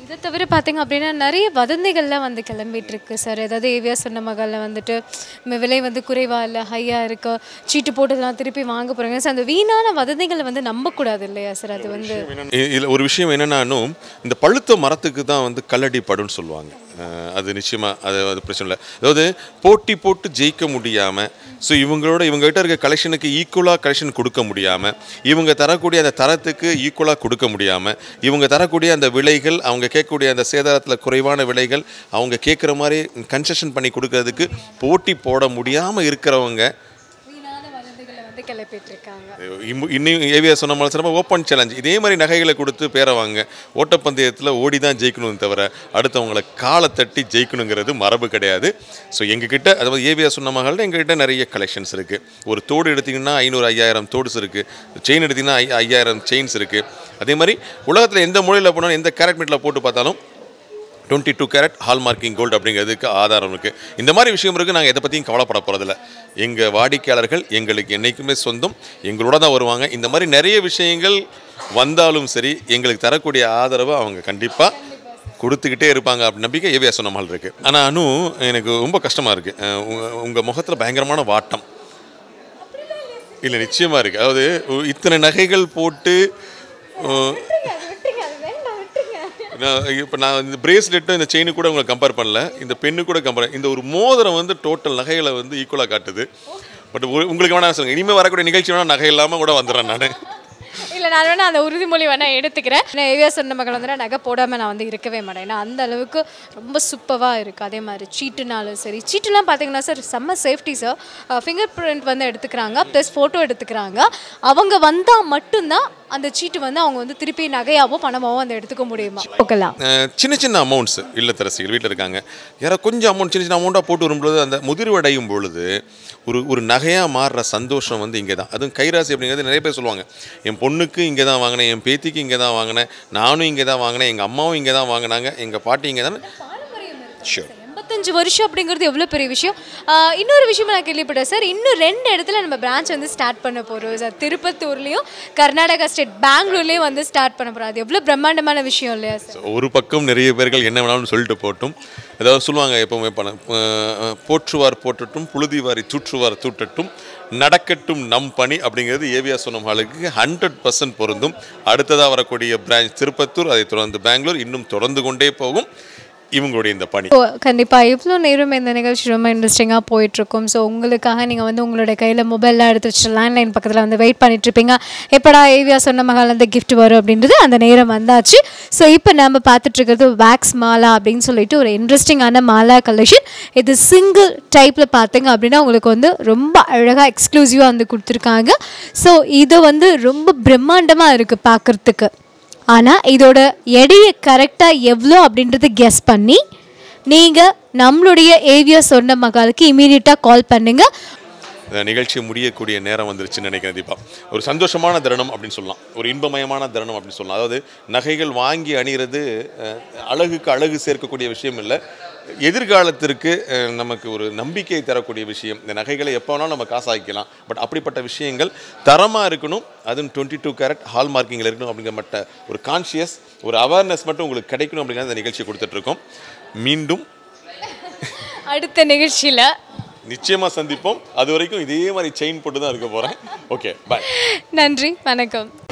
இதை தவிர பார்த்தீங்க அப்படின்னா நிறைய வதந்திகள்லாம் வந்து கிளம்பிட்டு இருக்கு சார் ஏதாவது ஏவியா சொன்ன மகளில் வந்துட்டு ம- விலை வந்து குறைவா இல்லை ஹையாக இருக்கு சீட்டு போட்டதெல்லாம் திருப்பி வாங்க போகிறாங்க சார் அந்த வீணான வதந்திகளை வந்து நம்பக்கூடாது இல்லையா சார் அது வந்து இதில் ஒரு விஷயம் என்னன்னாலும் இந்த பழுத்த மரத்துக்கு தான் வந்து கல்லடி படுன்னு சொல்லுவாங்க அஹ் அது நிச்சயமாக அது அது பிரச்சனை இல்லை அதாவது போட்டி போட்டு ஜெயிக்க முடியாமல் ஸோ இவங்களோட இவங்ககிட்ட இருக்க கலெக்ஷனுக்கு ஈக்குவலாக கலெக்ஷன் கொடுக்க முடியாமல் இவங்க தரக்கூடிய அந்த தரத்துக்கு ஈக்குவலாக கொடுக்க முடியாமல் இவங்க தரக்கூடிய அந்த விலைகள் அவங்க கேட்கக்கூடிய அந்த சேதாரத்தில் குறைவான விலைகள் அவங்க கேட்குற மாதிரி கன்செஷன் பண்ணி கொடுக்கறதுக்கு போட்டி போட முடியாமல் இருக்கிறவங்க வீணான வதந்திகளை வந்து கிளப்பிட்டு இருக்காங்க இம்மு- இன்னும் ஏவிஆர் சொன்ன மாதிரி சொன்னால் ஓப்பன் சேலஞ்ச் இதே மாதிரி நகைகளை கொடுத்து பேரை வாங்க ஓட்டப்பந்தயத்தில் ஓடி தான் ஜெயிக்கணும் தவிர அடுத்தவங்களை காலை தட்டி ஜெயிக்கணுங்கிறது மரபு கிடையாது ஸோ எங்ககிட்ட அதாவது ஏவிஆர் சொன்ன மகளில் எங்ககிட்ட நிறைய கலெக்ஷன்ஸ் இருக்குது ஒரு தோடு எடுத்திங்கன்னா ஐநூறு ஐயாயிரம் தோடுஸ் இருக்குது செயின் எடுத்திங்கன்னா ஐ ஐயாயிரம் செயின்ஸ் இருக்குது அதே மாதிரி உலகத்தில் எந்த மூலையில் போனாலும் எந்த கேரட் மீட்டில் போட்டு பார்த்தாலும் twenty two carat hallmarking gold அப்படிங்கிறதுக்கு ஆதாரம் இருக்குது இந்த மாதிரி விஷயம் இருக்குது நாங்கள் எதை பற்றியும் கவலைப்பட போகிறதில்ல எங்கள் வாடிக்கையாளர்கள் எங்களுக்கு என்றைக்குமே சொந்தம் எங்களோட தான் வருவாங்க இந்த மாதிரி நிறைய விஷயங்கள் வந்தாலும் சரி எங்களுக்கு தரக்கூடிய ஆதரவை அவங்க கண்டிப்பாக கொடுத்துக்கிட்டே இருப்பாங்க அப்படி நம்பிக்கை ஏவியா சொன்ன மாதிரி இருக்குது ஆனால் அனு எனக்கு ரொம்ப கஷ்டமாக இருக்குது உங்கள் முகத்தில் பயங்கரமான வாட்டம் இல்லை நிச்சயமாக இருக்குது அதாவது உ- இத்தனை நகைகள் போட்டு உ- நான் இப்போ நான் இந்த பிரேஸ்லெட்டும் இந்த செயினு கூட உங்களை கம்பேர் பண்ணல இந்த பெண்ணு கூட கம்பேர் இந்த ஒரு மோதிரம் வந்து டோட்டல் நகைகளை வந்து ஈக்குவலாக காட்டுது பட் உங்களுக்கு வேணா சொல்லுங்க இனிமேல் வரக்கூடிய நிகழ்ச்சி வேணா நகை இல்லாமல் கூட வந்துடுறேன் நான் இல்லை நான் வேணா அந்த உறுதிமொழி வேணா எடுத்துக்கிறேன் ஏன்னா ஏவியா சொன்ன மகள் வந்து நகை போடாமல் நான் வந்து இருக்கவே மாட்டேன் ஏன்னா அந்த அளவுக்கு ரொம்ப சூப்பராக இருக்குது அதே மாதிரி சீட்டுனாலும் சரி சீட்டுலாம் பார்த்தீங்கன்னா சார் செம்ம சேஃப்டி சார் ஃபிங்கர் பிரிண்ட் வந்து எடுத்துக்கிறாங்க ப்ளஸ் ஃபோட்டோ எடுத்துக்கிறாங்க அவங்க வந்தால் மட்டும்தான் அந்த சீட்டு வந்து அவங்க வந்து திருப்பி நகையாவோ பணமாவோ வந்து எடுத்துக்க முடியுமா ஓகேலாம் அஹ் சின்ன சின்ன அமௌண்ட்ஸ் இல்லத்தரசிகள் வீட்டில் இருக்காங்க யாரோ கொஞ்சம் அமௌண்ட் சின்ன சின்ன அமௌண்ட்டாக போட்டு வரும்பொழுது அந்த முதிர்வடையும் பொழுது ஒரு ஒரு நகையாக மாறுற சந்தோஷம் வந்து இங்கே தான் அதுவும் கைராசி அப்படிங்கிறது நிறைய பேர் சொல்லுவாங்க என் பொண்ணுக்கு இங்கே தான் வாங்கினேன் என் பேத்திக்கு இங்கே தான் வாங்கினேன் நானும் இங்கே தான் வாங்கினேன் எங்கள் அம்மாவும் இங்கே தான் வாங்கினாங்க எங்கள் பாட்டி இங்கே தான் ஷூர் எண்பத்தஞ்சு வருஷம் அப்படிங்கிறது எவ்வளோ பெரிய விஷயம் ஆஹ் இன்னொரு விஷயம் நான் கேள்விப்பட்டேன் சார் இன்னும் ரெண்டு இடத்துல நம்ம பிரான்ச் வந்து ஸ்டார்ட் பண்ண போகிறோம் சார் திருப்பத்தூர்லேயும் கர்நாடகா ஸ்டேட் பெங்களூர்லேயும் வந்து ஸ்டார்ட் பண்ண போகிறோம் அது எவ்வளோ பிரம்மாண்டமான விஷயம் இல்லையா சார் ஒரு பக்கம் நிறைய பேர்கள் என்ன வேணாலும் சொல்லிட்டு போட்டும் ஏதாவது சொல்லுவாங்க எப்பவுமே பணம் அஹ் போற்றுவார் போற்றட்டும் புழுதிவாரி தூற்றுவார் தூட்டட்டும் நடக்கட்டும் நம் பணி அப்படிங்கிறது ஏவியா சொன்னமாளுக்கு ஹண்ட்ரட் பர்சன்ட் பொருந்தும் அடுத்ததாக வரக்கூடிய பிரான்ச் திருப்பத்தூர் அதை தொடர்ந்து பெங்களூர் இன்னும் தொடர்ந்து கொண்டே போகும் இவங்களுடைய இந்த பணி ஓ கண்டிப்பாக இவ்வளோ நேரம் இந்த நிகழ்ச்சி ரொம்ப இன்ட்ரெஸ்டிங்காக போயிட்டுருக்கும் ஸோ உங்களுக்காக நீங்கள் வந்து உங்களோட கையில் மொபைல்லாம் எடுத்து வச்சு லேண்ட்லைன் பக்கத்தில் வந்து வெயிட் பண்ணிட்டுருப்பீங்க எப்படா ஏவியா சொன்ன மகால் அந்த gift வரும் அப்படின்றது அந்த நேரம் வந்தாச்சு ஸோ இப்போ நம்ம பார்த்துட்டு இருக்கிறது வேக்ஸ் மாலா அப்படின்னு சொல்லிட்டு ஒரு இன்ட்ரெஸ்டிங்கான மாலா கலெக்ஷன் இது சிங்கிள் டைப்பில் பார்த்தீங்க அப்படின்னா உங்களுக்கு வந்து ரொம்ப அழகாக எக்ஸ்க்ளூசிவாக வந்து கொடுத்துருக்காங்க ஸோ இது வந்து ரொம்ப பிரம்மாண்டமாக இருக்குது பார்க்குறதுக்கு ஆனால் இதோட எடையை கரெக்டாக எவ்வளோ அப்படின்றத கெஸ் பண்ணி நீங்கள் நம்மளுடைய ஏவியா சொன்ன மகாலுக்கு இமீடியட்டாக கால் பண்ணுங்கள் இந்த நிகழ்ச்சி முடியக்கூடிய நேரம் வந்துருச்சுன்னு நினைக்கிறேன் தீபா ஒரு சந்தோஷமான தருணம் அப்படின்னு சொல்லலாம் ஒரு இன்பமயமான தருணம் அப்படின்னு சொல்லலாம் அதாவது நகைகள் வாங்கி அணிகிறது அஹ், அழகுக்கு அழகு சேர்க்கக்கூடிய விஷயம் இல்லை எதிர்காலத்திற்கு அஹ், நமக்கு ஒரு நம்பிக்கை தரக்கூடிய விஷயம் இந்த நகைகளை எப்போ வேணாலும் நம்ம காசாக்கிக்கலாம் பட் அப்படிப்பட்ட விஷயங்கள் தரமாக இருக்கணும் அதுவும் டுவெண்ட்டி டூ கேரட் ஹால் மார்க்கிங்கில் இருக்கணும் அப்படிங்கிற மட்ட ஒரு கான்ஷியஸ் ஒரு அவேர்னஸ் மட்டும் உங்களுக்கு கிடைக்கணும் அப்படிங்கிற இந்த நிகழ்ச்சி கொடுத்துட்ருக்கோம் மீண்டும் அடுத்த நிகழ்ச்சியில் நிச்சயமாக சந்திப்போம் அது வரைக்கும் இதே மாதிரி செயின் போட்டு தான் இருக்க போகிறேன் ஓகே பாய் நன்றி வணக்கம்